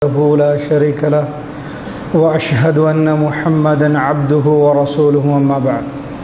وحده لا شريك له واشهد ان محمدا عبده ورسوله اما بعد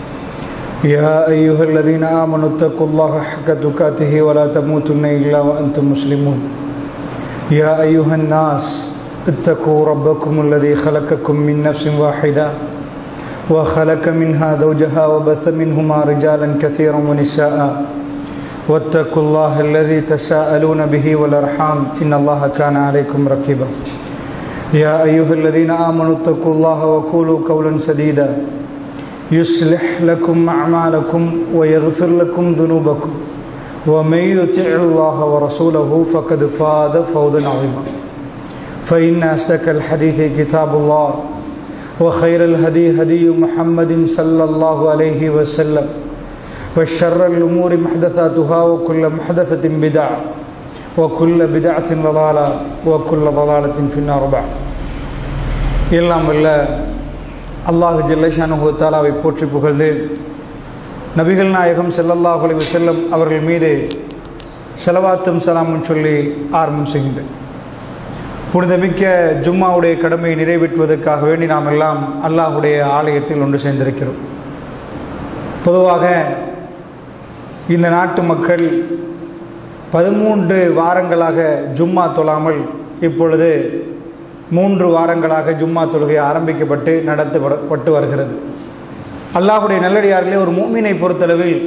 يا ايها الذين امنوا اتقوا الله حق تقاته ولا تموتن الا وانتم مسلمون يا ايها الناس اتقوا ربكم الذي خلقكم من نفس واحده وخلق منها زوجها وبث منهما رجالا كثيرا ونساء واتقوا الله الذي تساءلون به والارحام ان الله كان عليكم رقيبا يا ايها الذين امنوا اتقوا الله وقولوا قولا سديدا يصلح لكم اعمالكم ويغفر لكم ذنوبكم ومن يطع الله ورسوله فقد فاز فوزا عظيما فان اصدق الحديث كتاب الله وخير الهدي هدي محمد صلى الله عليه وسلم وشر الأمور محدثاتها وكل محدثة بدعة وكل بدعة ضلالة وكل ضلالة في النار بعد எல்லாம் வல்ல அல்லாஹு ஜல்லஷானு தாலாவை போற்றி புகழ்ந்து நபிகள் நாயகம் செல்லல்லாஹ் அலைஹி வஸல்லம் அவர்கள் மீது செலவாத்தும் சலாமும் சொல்லி ஆரம்பம் செய்கின்றேன் புனிதமிக்க ஜும்மாவுடைய கடமையை நிறைவேற்றுவதற்காக வேண்டி நாம் எல்லாம் அல்லாஹுடைய ஆலயத்தில் ஒன்று சேர்ந்திருக்கிறோம் பொதுவாக இந்த நாட்டு மக்கள் பதிமூன்று வாரங்களாக ஜும்மா தொழாமல் இப்பொழுது மூன்று வாரங்களாக ஜும்மா தொழுகை ஆரம்பிக்கப்பட்டு நடத்தப்பட்டு வருகிறது அல்லாஹுடைய நல்லடியார்களே ஒரு மூமினை பொறுத்தளவில்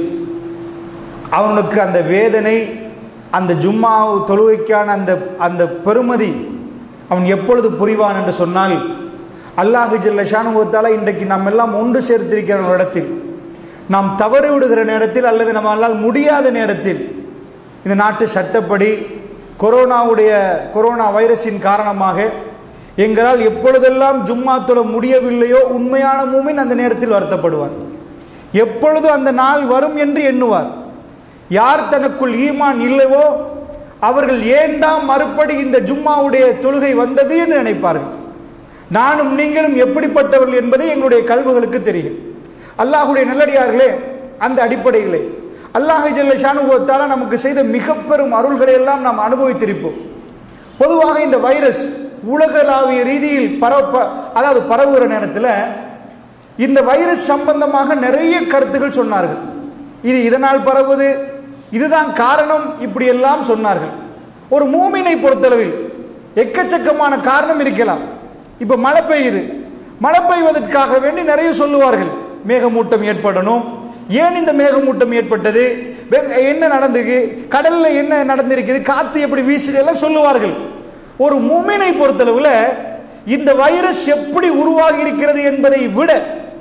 அவனுக்கு அந்த வேதனை அந்த ஜும்மா தொழுகைக்கான அந்த அந்த பெருமதி அவன் எப்பொழுது புரிவான் என்று சொன்னால் அல்லாஹு ஜல்லஷானுவத்தால் இன்றைக்கு நாம் எல்லாம் ஒன்று சேர்த்திருக்கிற இடத்தில் நாம் தவறு விடுகிற நேரத்தில் அல்லது நம்மளால் முடியாத நேரத்தில் இந்த நாட்டு சட்டப்படி கொரோனாவுடைய கொரோனா வைரஸின் காரணமாக எங்களால் எப்பொழுதெல்லாம் ஜும்மா தொழ முடியவில்லையோ உண்மையான மூமின் அந்த நேரத்தில் வருத்தப்படுவார் எப்பொழுது அந்த நாள் வரும் என்று எண்ணுவார் யார் தனக்குள் ஈமான் இல்லைவோ அவர்கள் ஏண்டா மறுபடி இந்த ஜும்மாவுடைய தொழுகை வந்தது என்று நினைப்பார்கள் நானும் நீங்களும் எப்படிப்பட்டவர்கள் என்பதை எங்களுடைய கல்வுகளுக்கு தெரியும் அல்லாஹுடைய நல்லடியார்களே அந்த அடிப்படையிலே அல்லாஹு ஜல்ல ஷானுகத்தால நமக்கு செய்த மிக பெரும் அருள்களை எல்லாம் நாம் அனுபவித்திருப்போம் பொதுவாக இந்த வைரஸ் உலகளாவிய ரீதியில் பரவ அதாவது பரவுகிற நேரத்தில் இந்த வைரஸ் சம்பந்தமாக நிறைய கருத்துக்கள் சொன்னார்கள் இது இதனால் பரவுவது இதுதான் காரணம் இப்படி எல்லாம் சொன்னார்கள் ஒரு மூமினை பொறுத்தளவில் எக்கச்சக்கமான காரணம் இருக்கலாம் இப்ப மழை பெய்யுது மழை பெய்வதற்காக வேண்டி நிறைய சொல்லுவார்கள் மேகமூட்டம் ஏற்படணும் ஏன் இந்த மேகமூட்டம் ஏற்பட்டது என்ன நடந்தது கடல்ல என்ன நடந்திருக்குது காத்து எப்படி வீசுது எல்லாம் சொல்லுவார்கள் ஒரு மூமினை பொறுத்தளவுல இந்த வைரஸ் எப்படி உருவாகி இருக்கிறது என்பதை விட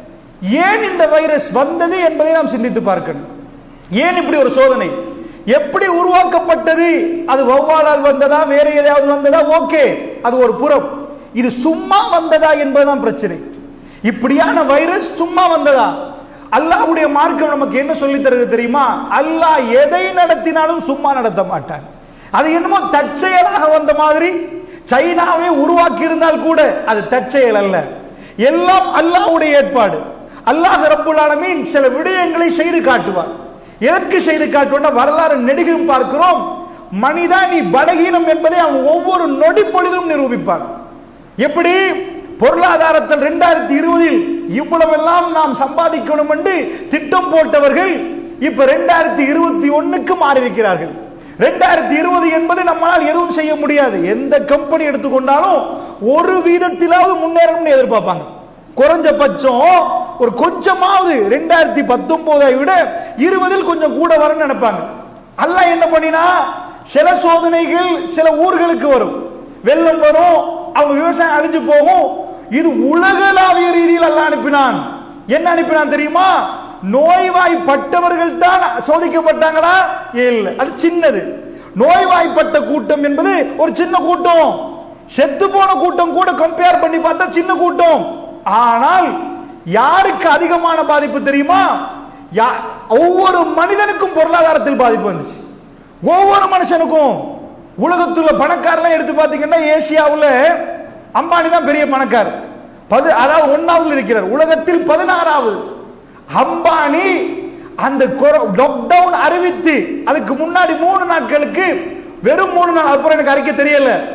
ஏன் இந்த வைரஸ் வந்தது என்பதை நாம் சிந்தித்து பார்க்கணும் ஏன் இப்படி ஒரு சோதனை எப்படி உருவாக்கப்பட்டது அது வௌவாலால் வந்ததா வேற ஏதாவது வந்ததா ஓகே அது ஒரு புறம் இது சும்மா வந்ததா என்பதுதான் பிரச்சனை இப்படியான வைரஸ் சும்மா வந்ததா அல்லாஹ்வுடைய மார்க்கம் நமக்கு என்ன சொல்லி தருது தெரியுமா அல்லாஹ் எதை நடத்தினாலும் சும்மா நடத்த மாட்டான் அது என்னமோ தற்செயலாக வந்த மாதிரி சைனாவே உருவாக்கி இருந்தால் கூட அது தற்செயல் அல்ல எல்லாம் அல்லாஹ்வுடைய ஏற்பாடு அல்லாஹ் ரப்புல் ஆலமீன் சில விடயங்களை செய்து காட்டுவார் எதற்கு செய்து காட்டுவார் வரலாறு நெடுகிலும் பார்க்கிறோம் மனிதா நீ பலகீனம் என்பதை அவன் ஒவ்வொரு நொடி பொழுதும் நிரூபிப்பான் எப்படி பொருளாதாரத்தில் ரெண்டாயிரத்தி இருபதில் இவ்வளவெல்லாம் நாம் சம்பாதிக்கணும் என்று திட்டம் போட்டவர்கள் இப்ப ரெண்டாயிரத்தி இருபத்தி ஒண்ணுக்கு மாறி இருக்கிறார்கள் ரெண்டாயிரத்தி இருபது என்பது நம்மளால் எதுவும் செய்ய முடியாது எந்த கம்பெனி எடுத்துக்கொண்டாலும் ஒரு வீதத்திலாவது முன்னேறணும்னு எதிர்பார்ப்பாங்க குறைஞ்சபட்சம் ஒரு கொஞ்சமாவது ரெண்டாயிரத்தி பத்தொன்பதை விட இருபதில் கொஞ்சம் கூட வரும்னு நினைப்பாங்க அல்ல என்ன பண்ணினா சில சோதனைகள் சில ஊர்களுக்கு வரும் வெள்ளம் வரும் அவங்க விவசாயம் அழிஞ்சு போகும் இது உலகளாவிய ரீதியில் அல்ல அனுப்பினான் என்ன அனுப்பினான் தெரியுமா நோய்வாய்ப்பட்டவர்கள் தான் சோதிக்கப்பட்டாங்களா இல்லை அது சின்னது நோய்வாய்ப்பட்ட கூட்டம் என்பது ஒரு சின்ன கூட்டம் செத்து போன கூட்டம் கூட கம்பேர் பண்ணி பார்த்தா சின்ன கூட்டம் ஆனால் யாருக்கு அதிகமான பாதிப்பு தெரியுமா யா- ஒவ்வொரு மனிதனுக்கும் பொருளாதாரத்தில் பாதிப்பு வந்துச்சு ஒவ்வொரு மனுஷனுக்கும் உலகத்துல பணக்காரெல்லாம் எடுத்து பார்த்தீங்கன்னா ஏசியாவுல அம்பானி தான் பெரிய பணக்கார் பது அதாவது ஒன்னாவதுல இருக்கிறார் உலகத்தில் பதினாறாவது அம்பானி அந்த லாக்டவுன் அறிவித்து அதுக்கு முன்னாடி மூணு நாட்களுக்கு வெறும் மூணு நாள் அப்புறம் எனக்கு அறிக்கை தெரியல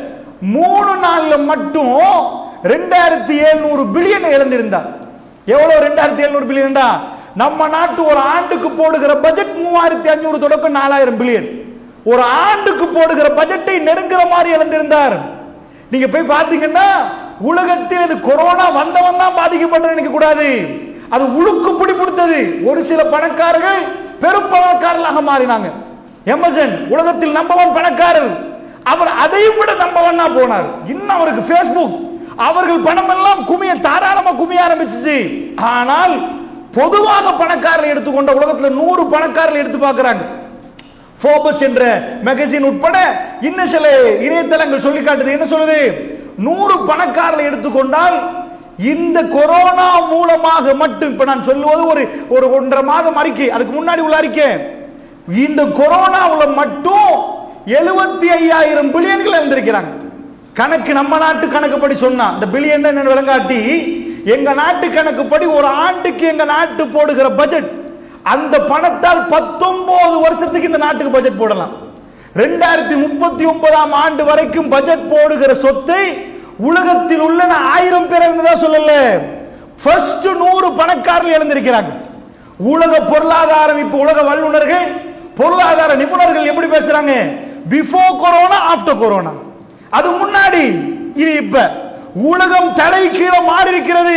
மூணு நாள்ல மட்டும் ரெண்டாயிரத்தி எழுநூறு பில்லியன் இழந்திருந்தார் எவ்வளவு ரெண்டாயிரத்தி எழுநூறு பில்லியன்டா நம்ம நாட்டு ஒரு ஆண்டுக்கு போடுகிற பட்ஜெட் மூவாயிரத்தி அஞ்சூறு தொடக்கம் நாலாயிரம் பில்லியன் ஒரு ஆண்டுக்கு போடுகிற பட்ஜெட்டை நெருங்குற மாதிரி இழந்திருந்தார் நீங்க போய் பாத்தீங்கன்னா உலகத்தில் இது கொரோனா வந்தவன் தான் பாதிக்கப்பட்ட நினைக்க கூடாது அது உழுக்கு பிடி கொடுத்தது ஒரு சில பணக்காரர்கள் பெரும் பணக்காரர்களாக மாறினாங்க எமர்சன் உலகத்தில் நம்பவன் பணக்காரர் அவர் அதையும் விட நம்பவனா போனார் இன்னும் அவருக்கு ஃபேஸ்புக் அவர்கள் பணம் எல்லாம் குமிய தாராளமா குமிய ஆரம்பிச்சிச்சு ஆனால் பொதுவாக பணக்காரர்கள் எடுத்துக்கொண்ட உலகத்துல நூறு பணக்காரர்கள் எடுத்து பார்க்கறாங்க போபஸ் என்ற மேகசின் உட்பட இன்னும் சில இணையதளங்கள் சொல்லி காட்டுது என்ன சொல்லுது நூறு பணக்காரர்களை எடுத்துக்கொண்டால் இந்த கொரோனா மூலமாக மட்டும் இப்ப நான் சொல்லுவது ஒரு ஒரு ஒன்றரை மாதம் அறிக்கை அதுக்கு முன்னாடி உள்ள அறிக்கை இந்த கொரோனாவுல மட்டும் எழுபத்தி ஐயாயிரம் பில்லியன்கள் இழந்திருக்கிறாங்க கணக்கு நம்ம நாட்டு கணக்குப்படி சொன்னா இந்த பில்லியன் என்ன விளங்காட்டி எங்க நாட்டு கணக்குப்படி ஒரு ஆண்டுக்கு எங்க நாட்டு போடுகிற பட்ஜெட் அந்த பணத்தால் பத்தொன்பது வருஷத்துக்கு இந்த நாட்டுக்கு பட்ஜெட் போடலாம் ரெண்டாயிரத்தி முப்பத்தி ஒன்பதாம் ஆண்டு வரைக்கும் பட்ஜெட் போடுகிற சொத்தை உலகத்தில் உள்ள நான் ஆயிரம் பேர் இருந்ததா சொல்லல ஃபர்ஸ்ட் நூறு பணக்காரர்கள் இழந்திருக்கிறாங்க உலக பொருளாதாரம் இப்ப உலக வல்லுநர்கள் பொருளாதார நிபுணர்கள் எப்படி பேசுறாங்க பிஃபோர் கொரோனா ஆஃப்டர் கொரோனா அது முன்னாடி இது இப்ப உலகம் தலை கீழே மாறி இருக்கிறது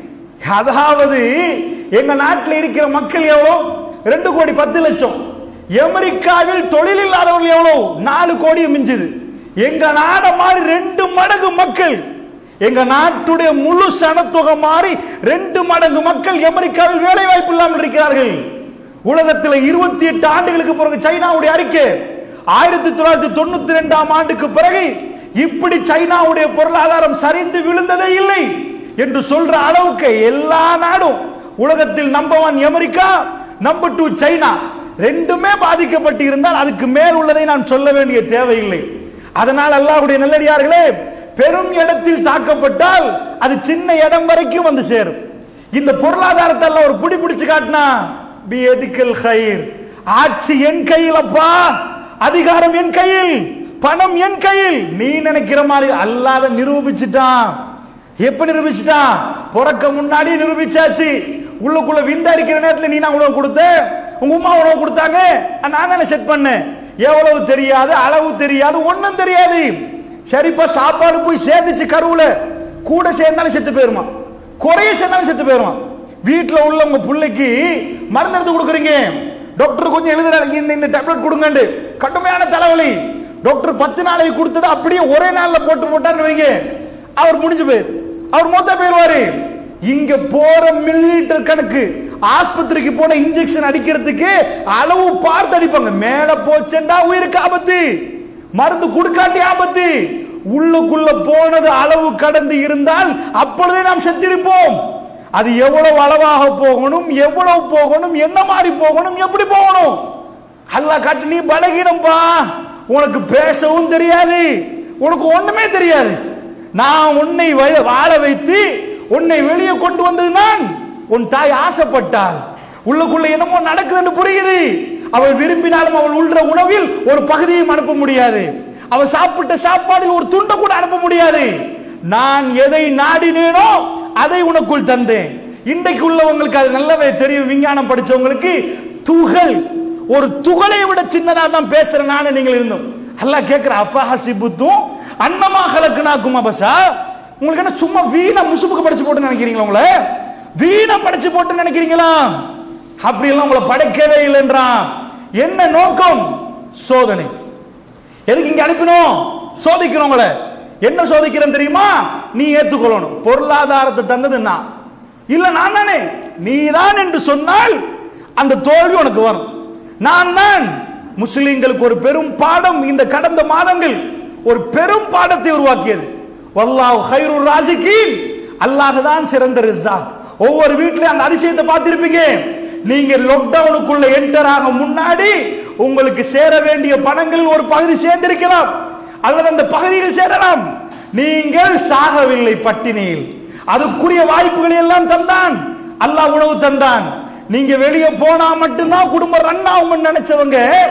அதாவது எங்க நாட்டில் இருக்கிற மக்கள் எவ்வளோ ரெண்டு கோடி பத்து லட்சம் அமெரிக்காவில் தொழில் இல்லாதவர்கள் எவ்வளவு நாலு கோடியை மிஞ்சுது எங்க நாட மாதிரி ரெண்டு மடங்கு மக்கள் எங்க நாட்டுடைய முழு சனத்தொகை மாறி ரெண்டு மடங்கு மக்கள் அமெரிக்காவில் வேலை வாய்ப்பு இல்லாமல் இருக்கிறார்கள் உலகத்தில் இருபத்தி எட்டு ஆண்டுகளுக்கு பிறகு சைனாவுடைய அறிக்கை ஆயிரத்தி தொள்ளாயிரத்தி தொண்ணூத்தி ரெண்டாம் ஆண்டுக்கு பிறகு இப்படி சைனாவுடைய பொருளாதாரம் சரிந்து விழுந்ததே இல்லை என்று சொல்ற அளவுக்கு எல்லா நாடும் உலகத்தில் number one America number two China ரெண்டுமே பாதிக்கப்பட்டு இருந்தால் அதுக்கு மேல் உள்ளதை நான் சொல்ல வேண்டிய தேவையில்லை அதனால் அல்லாஹ்வுடைய நல்லடியார்களே பெரும் இடத்தில் தாக்கப்பட்டால் அது சின்ன இடம் வரைக்கும் வந்து சேரும் இந்த பொருளாதாரத்தை எல்லாம் ஒரு புடி பிடிச்சு காட்டினா பி எதிக்கல் கயிர் ஆட்சி என் கையில் அப்பா அதிகாரம் என் கையில் பணம் என் கையில் நீ நினைக்கிற மாதிரி அல்லாத நிரூபிச்சுட்டான் எப்ப நிரூபிச்சுட்டான் பிறக்க முன்னாடி நிரூபிச்சாச்சு உள்ளுக்குள்ள விந்து அடிக்கிற நேரத்துல நீ நான் உணவு கொடுத்த உங்க உமா உணவு கொடுத்தாங்க நான் தானே செட் பண்ணேன் எவ்வளவு தெரியாது அளவு தெரியாது ஒண்ணும் தெரியாது சரிப்பா சாப்பாடு போய் சேர்ந்துச்சு கருவுல கூட சேர்ந்தாலும் செத்து போயிருமா குறைய சேர்ந்தாலும் செத்து போயிருமா வீட்டுல உள்ள உங்க பிள்ளைக்கு மருந்து எடுத்து கொடுக்குறீங்க டாக்டர் கொஞ்சம் எழுதுறாரு இந்த இந்த டேப்லெட் கொடுங்கண்டு கடுமையான தலைவலி டாக்டர் பத்து நாளைக்கு கொடுத்தது அப்படியே ஒரே நாள்ல போட்டு போட்டாருன்னு வைங்க அவர் முடிஞ்சு போயிரு அவர் மூத்தா போயிருவாரு இங்க போற மில்லிலிட்டர் கணக்கு ஆஸ்பத்திரிக்கு போன இன்ஜெக்ஷன் அடிக்கிறதுக்கு அளவு பார்த்து அடிப்பாங்க மேல போச்சேண்டா உயிருக்கு ஆபத்து மருந்து கொடுக்காட்டி ஆபத்து உள்ளுக்குள்ள போனது அளவு கடந்து இருந்தால் அப்பொழுதே நாம் செத்திருப்போம் அது எவ்வளவு அளவாக போகணும் எவ்வளவு போகணும் என்ன மாதிரி போகணும் எப்படி போகணும் அல்லாஹ் காட்டு நீ பலகீனம்பா உனக்கு பேசவும் தெரியாது உனக்கு ஒண்ணுமே தெரியாது நான் உன்னை வய- வாழ வைத்து உன்னை வெளியே கொண்டு வந்தது நான் உன் தாய் ஆசைப்பட்டாள் உள்ளுக்குள்ள என்னமோ நடக்குதுன்னு புரியுது அவள் விரும்பினாலும் அவள் உள்ள உணவில் ஒரு பகுதியும் அனுப்ப முடியாது அவள் சாப்பிட்ட சாப்பாடில் ஒரு துண்டை கூட அனுப்ப முடியாது நான் எதை நாடினேனோ அதை உனக்குள் தந்தேன் இன்றைக்கு உள்ளவங்களுக்கு அது நல்லாவே தெரியும் விஞ்ஞானம் படிச்சவங்களுக்கு துகள் ஒரு துகளை விட சின்னதா தான் பேசுற நானே நீங்கள் இருந்தோம் அல்லாஹ் கேட்கிற அஃபஹசிபுத்தும் அன்னமா ஹலக்குனாக்கும் அபசா உங்களுக்கு என்ன சும்மா வீணா முசுப்புக்கு படிச்சு போட்டு நினைக்கிறீங்களா உங்களை வீணா படிச்சு போட்டு நினைக்கிறீங்களா அப்படி எல்லாம் உங்களை படைக்கவே இல்லைன்றான் என்ன நோக்கம் சோதனை எதுக்கு இங்க அனுப்பினோம் சோதிக்கிறோம் உங்களை என்ன சோதிக்கிறேன் தெரியுமா நீ ஏத்துக்கொள்ளணும் பொருளாதாரத்தை தந்தது நான் இல்ல நான் தானே நீதான் என்று சொன்னால் அந்த தோல்வி உனக்கு வரும் நான் தான் முஸ்லிம்களுக்கு ஒரு பெரும் பாடம் இந்த கடந்த மாதங்கள் ஒரு பெரும் பாடத்தை உருவாக்கியது வல்லாஹ் ஹைருர் ராசிகீன் அல்லாஹ் தான் சிறந்த ரிஸாக் ஒவ்வொரு வீட்லயும் அந்த அதிசயத்தை பார்த்திருப்பீங்க நீங்க லாக்டவுனுக்குள்ள என்டர் ஆக முன்னாடி உங்களுக்கு சேர வேண்டிய பணங்கள் ஒரு பகுதி சேர்ந்திருக்கலாம் அல்லது அந்த பகுதியில் சேரலாம் நீங்கள் சாகவில்லை பட்டினியில் அதுக்குரிய வாய்ப்புகளை எல்லாம் தந்தான் அல்லாஹ் உணவு தந்தான் நீங்க வெளியே போனா மட்டும்தான் குடும்பம் ரன் ஆகும்னு நினைச்சவங்க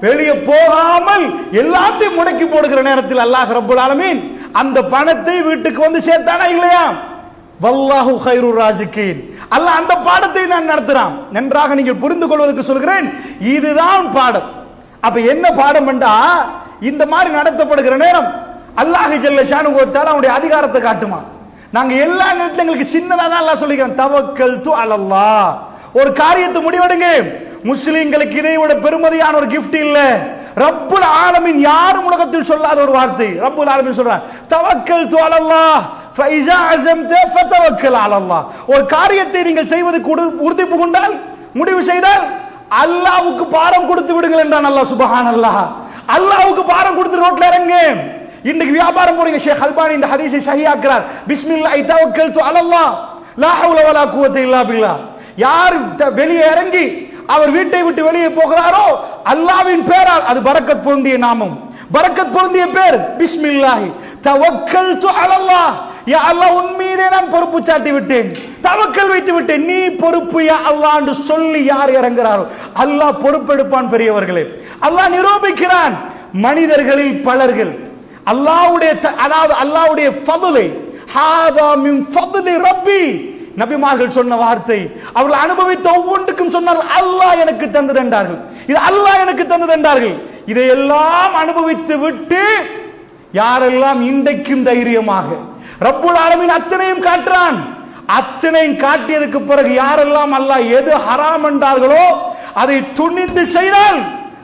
வெளியே போகாமல் எல்லாத்தையும் முடக்கி போடுகிற நேரத்தில் அல்லாஹ் ரப்புல் ஆலமீன் அந்த பணத்தை வீட்டுக்கு வந்து சேர்த்தானா இல்லையா வல்லாஹு ஹைரு ராசிகீன் அல்லாஹ் அந்த பாடத்தை நான் நடத்துறான் நன்றாக நீங்கள் புரிந்து கொள்வதற்கு சொல்கிறேன் இதுதான் பாடம் அப்ப என்ன பாடம் என்றா இந்த மாதிரி நடத்தப்படுகிற நேரம் அல்லாஹ் ஜல்ல ஷானுகோத்தால் அவனுடைய அதிகாரத்தை காட்டுமா நாங்க எல்லா நேரத்திலும் எங்களுக்கு சின்னதா தான் அல்லாஹ் சொல்லிக்கிறோம் தவக்கல் து அலல்லாஹ் ஒரு காரியத்தை முடிவெடுங்க முஸ்லிம்களுக்கு இதை விட பெருமதியான ஒரு gift இல்ல ரப்புல் ஆலமின் யாரும் உலகத்தில் சொல்லாத ஒரு வார்த்தை ரப்புல் ஆலமின் சொல்றான் தவக்கல் து அலல்லாஹ் ஃபைஸா அஸம்த ஃபதவக்கல் அலல்லாஹ் ஒரு காரியத்தை நீங்கள் செய்வதற்கு உடு- உறுதி புகுண்டால் முடிவு செய்தால் அல்லாஹ்வுக்கு பாரம் கொடுத்து விடுங்கள் என்றான் அல்லாஹ் சுபஹானல்லாஹ் அல்லாஹ்வுக்கு பாரம் கொடுத்து ரோட்ல இறங்க இன்னைக்கு வியாபாரம் போறீங்க ஷேக் அல்பானி இந்த ஹதீஸை சஹியாக்குறார் பிஸ்மில்லாஹி தவக்கல்து அலல்லாஹ் லா ஹவுல வலா குவத்த இல்லா பில்லாஹ் யார் த- வெளியே இறங்கி அவர் வீட்டை விட்டு வெளியே போகிறாரோ அல்லாஹ்வின் பேரால் அது பரக்கத் பொருந்திய நாமம் பரக்கத் பொருந்திய பேர் பிஸ்மில்லாஹி தவக்கல்து அலல்லாஹ் யா அல்லாஹ் உன் மீதே நான் பொறுப்பு சாட்டி விட்டேன் தவக்கல் வைத்து விட்டேன் நீ பொறுப்பு யா அல்லாஹ் என்று சொல்லி யார் இறங்குறாரோ அல்லாஹ் பொறுப்பெடுப்பான் பெரியவர்களே அல்லாஹ் நிரூபிக்கிறான் மனிதர்களில் பலர்கள் அல்லாஹ்வுடைய த- அதாவது அல்லாஹ்வுடைய ஃபதுலை ஹாதா மின் ஃபதுலி ரப்பி நபிமார்கள் சொன்ன வார்த்தை அவர்கள் அனுபவித்த ஒவ்வொன்றுக்கும் சொன்னார்கள் அல்லாஹ் எனக்கு தந்தது என்றார்கள் இது அல்லாஹ் எனக்கு தந்தது என்றார்கள் இதையெல்லாம் அனுபவித்து விட்டு யாரெல்லாம் இன்றைக்கும் தைரியமாக ரப்புல் ஆலமீன் அத்தனையும் காட்டுறான் அத்தனையும் காட்டியதுக்கு பிறகு யாரெல்லாம் அல்லாஹ் எது ஹராம் என்றார்களோ அதை துணிந்து செய்தால்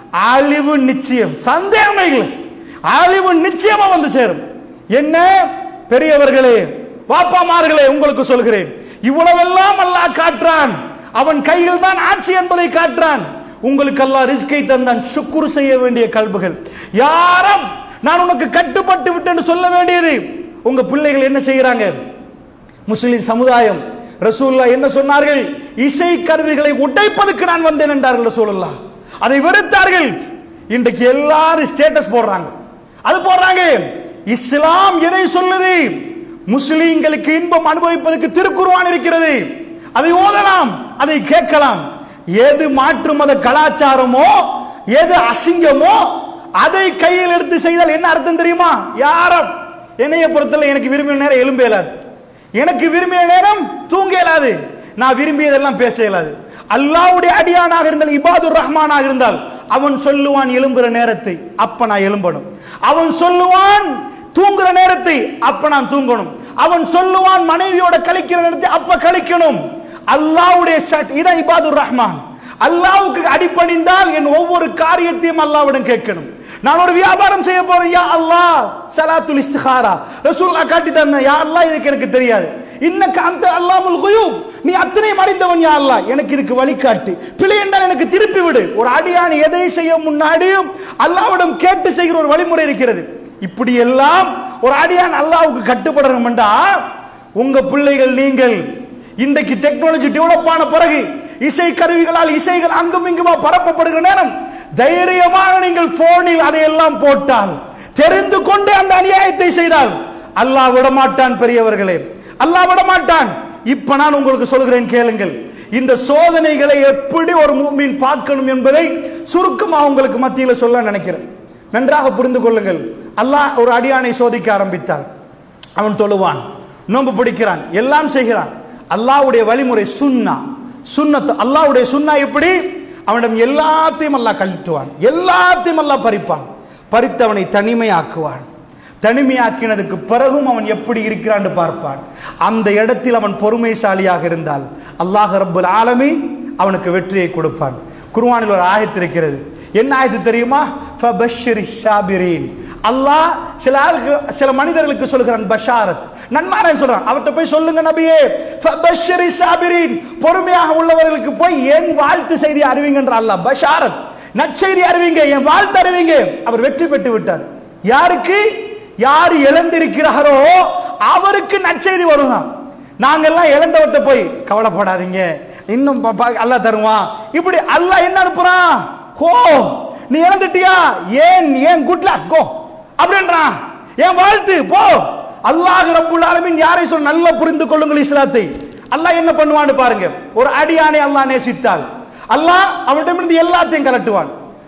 அழிவு நிச்சயம் சந்தேகமே இல்லை அழிவு நிச்சயமா வந்து சேரும் என்ன பெரியவர்களே பாப்பாமார்களே உங்களுக்கு சொல்கிறேன் இவ்வளவெல்லாம் அல்லாஹ் காட்டுறான் அவன் கையில் தான் ஆட்சி என்பதை காட்டுறான் உங்களுக்கு அல்லாஹ் ரிஸ்கை தந்தான் சுக்குரு செய்ய வேண்டிய கல்புகள் யாரும் நான் உனக்கு கட்டுப்பட்டு விட்டேன்னு சொல்ல வேண்டியது உங்க பிள்ளைகள் என்ன செய்யறாங்க முஸ்லிம் சமுதாயம் ரசூல்லா என்ன சொன்னார்கள் இசை கருவிகளை உடைப்பதற்கு நான் வந்தேன் என்றார்கள் ரசூலுல்லா அதை வெறுத்தார்கள் இன்றைக்கு எல்லாரும் ஸ்டேட்டஸ் போடுறாங்க அது போடுறாங்க இஸ்லாம் எதை சொல்லுது முஸ்லிம்களுக்கு இன்பம் அனுபவிப்பதற்கு திருக்குர்ஆன் இருக்கிறது அதை ஓதலாம் அதை கேட்கலாம் எது மாற்று மத கலாச்சாரமோ எது அசிங்கமோ அதை கையில் எடுத்து செய்தால் என்ன அர்த்தம் தெரியுமா யாரும் என்னைய பொறுத்தல எனக்கு விரும்பின நேரம் எலும்பு இயலாது எனக்கு விரும்பிய நேரம் தூங்க இயலாது நான் விரும்பியதெல்லாம் பேச இயலாது அல்லாஹ்வுடைய அடியானாக இருந்தால் இபாதுர் ரஹ்மானாக இருந்தால் அவன் சொல்லுவான் எழும்புற நேரத்தை அப்ப நான் எழும்பணும் அவன் சொல்லுவான் தூங்குற நேரத்தை அப்ப நான் தூங்கணும் அவன் சொல்லுவான் மனைவியோட கழிக்கிற நேரத்தை அப்ப கழிக்கணும் அல்லாஹ்வுடைய சட் இதான் இபாதுர் ரஹ்மான் அல்லாஹ்வுக்கு அடிபணிந்தால் என் ஒவ்வொரு காரியத்தையும் அல்லாஹ்விடம் கேட்கணும் நான் ஒரு வியாபாரம் செய்ய போறேன் யா அல்லாஹ் சலாத்துல் இஸ்திகாரா ரசூல்லா காட்டி தந்தேன் யா அல்லாஹ் இதுக்கு எனக்கு தெரியாது இன்னக்கு அந்த அல்லாமுல் குயூப் நீ அத்தனையும் அறிந்தவன் யா அல்லாஹ் எனக்கு இதுக்கு வழிகாட்டு பிழை என்றால் எனக்கு திருப்பி விடு ஒரு அடியான் எதை செய்ய முன்னாடியும் அல்லாஹ்விடம் கேட்டு செய்கிற ஒரு வழிமுறை இருக்கிறது இப்படி எல்லாம் ஒரு அடியான் அல்லாஹ்வுக்கு கட்டுப்படணும் என்றா உங்க பிள்ளைகள் நீங்கள் இன்றைக்கு டெக்னாலஜி டெவலப் ஆன பிறகு இசை கருவிகளால் இசைகள் அங்கும் இங்குமா பரப்பப்படுகிற நேரம் தைரியமாக நீங்கள் போனில் அதையெல்லாம் போட்டால் தெரிந்து கொண்டு அந்த அநியாயத்தை செய்தால் அல்லாஹ் விடமாட்டான் பெரியவர்களே அல்லாஹ் விடமாட்டான் இப்ப நான் உங்களுக்கு சொல்கிறேன் கேளுங்கள் இந்த சோதனைகளை எப்படி ஒரு மூமின் பார்க்கணும் என்பதை சுருக்கமா உங்களுக்கு மத்தியில சொல்ல நினைக்கிறேன் நன்றாக புரிந்து கொள்ளுங்கள் அல்லாஹ் ஒரு அடியானை சோதிக்க ஆரம்பித்தார் அவன் தொழுவான் நோன்பு பிடிக்கிறான் எல்லாம் செய்கிறான் அல்லாஹ்வுடைய வழிமுறை சுன்னா சுன்னத்து அல்லாஹ்வுடைய சுன்னா எப்படி அவனிடம் எல்லாத்தையும் அல்லாஹ் கழட்டுவான் எல்லாத்தையும் அல்லாஹ் பறிப்பான் பறித்தவனை தனிமையாக்குவான் தனிமையாக்கினதுக்கு பிறகும் அவன் எப்படி இருக்கிறான் பார்ப்பான் அந்த இடத்தில் அவன் பொறுமைசாலியாக இருந்தால் அல்லாஹ் ரப்புல் ஆலமீன் அவனுக்கு வெற்றியை கொடுப்பான் குர்ஆனில் ஒரு ஆயத்து இருக்கிறது என்ன ஆயத்து தெரியுமா ஃபபஷ்ஷிரி ஷாபிரீன் அல்லாஹ் சில ஆளுக்கு சில மனிதர்களுக்கு சொல்கிறான் பஷாரத் நன்மாரன் சொல்றான் அவர்கிட்ட போய் சொல்லுங்க நபியே ஃபபஷ்ஷிரி ஷாபிரீன் பொறுமையாக உள்ளவர்களுக்கு போய் என் வாழ்த்து செய்தி அறிவிங்கன்ற அல்லாஹ் பஷாரத் நற்செய்தி அறிவிங்க என் வாழ்த்து அறிவிங்க அவர் வெற்றி பெற்று விட்டார் யாருக்கு யார் இழந்திருக்கிறாரோ அவருக்கு நற்செய்தி வருதான் நாங்கெல்லாம் இழந்தவர்கிட்ட போய் கவலைப்படாதீங்க இன்னும் பா- பா- அல்லாஹ் தருவான் இப்படி அல்லாஹ் என்ன அனுப்புறான் கோ நீ இழந்துட்டியா ஏன் ஏன் குட் லக் கோ அப்படின்றான் என் வாழ்த்து போ அல்லாஹ் ரப்புல் ஆலமீன் யாரை சொல் நல்லா புரிந்து கொள்ளுங்கள் இஸ்லாத்தை அல்லாஹ் என்ன பண்ணுவான்னு பாருங்க ஒரு அடியானை அல்லாஹ் நேசித்தால் அல்லாஹ் அவனிடமிருந்து எல்லாத்தையும் கலட்டுவான்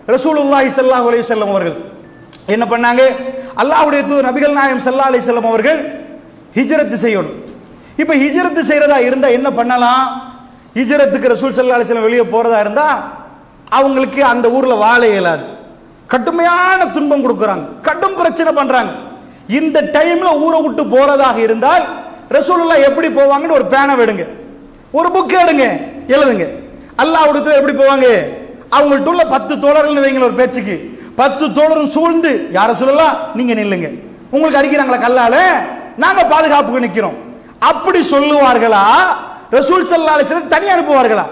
ரசூலுல்லாஹி ஸல்லல்லாஹு அலைஹி வஸல்லம் அவர்கள் என்ன பண்ணாங்க அல்லாஹ்வுடைய தூதர் நபிகள் நாயகம் ஸல்லல்லாஹு அலைஹி வஸல்லம் அவர்கள் ஹிஜ்ரத் செய்யணும் இப்போ ஹிஜ்ரத் செய்யறதா இருந்தா என்ன பண்ணலாம் ஹிஜ்ரத்துக்கு ரசூல் ஸல்லல்லாஹு அலைஹி வஸல்லம் வெளியே போறதா இருந்தா அவங்களுக்கு அந்த ஊர்ல வாழ இயலாது கடுமையான துன்பம் கொடுக்கறாங்க கடும் பிரச்சனை பண்றாங்க இந்த டைம்ல ஊரை விட்டு போறதாக இருந்தால் ரசூலுல்லாஹ் எப்படி போவாங்கன்னு ஒரு பேனை விடுங்க ஒரு புக் எடுங்க எழுதுங்க அல்லாஹ் தூதர் எப்படி போவாங்க அவங்கள்ட்ட உள்ள பத்து தோழர்கள் வைங்கள ஒரு பேச்சுக்கு பத்து தோழரும் சூழ்ந்து யார சொல்லலாம் நீங்க நில்லுங்க உங்களுக்கு அடிக்கிறாங்களா கல்லால நாங்க பாதுகாப்புக்கு நிக்கிறோம் அப்படி சொல்லுவார்களா ரசூல் ஸல்லல்லாஹு அலைஹி வஸல்லம் தனி அனுப்புவார்களா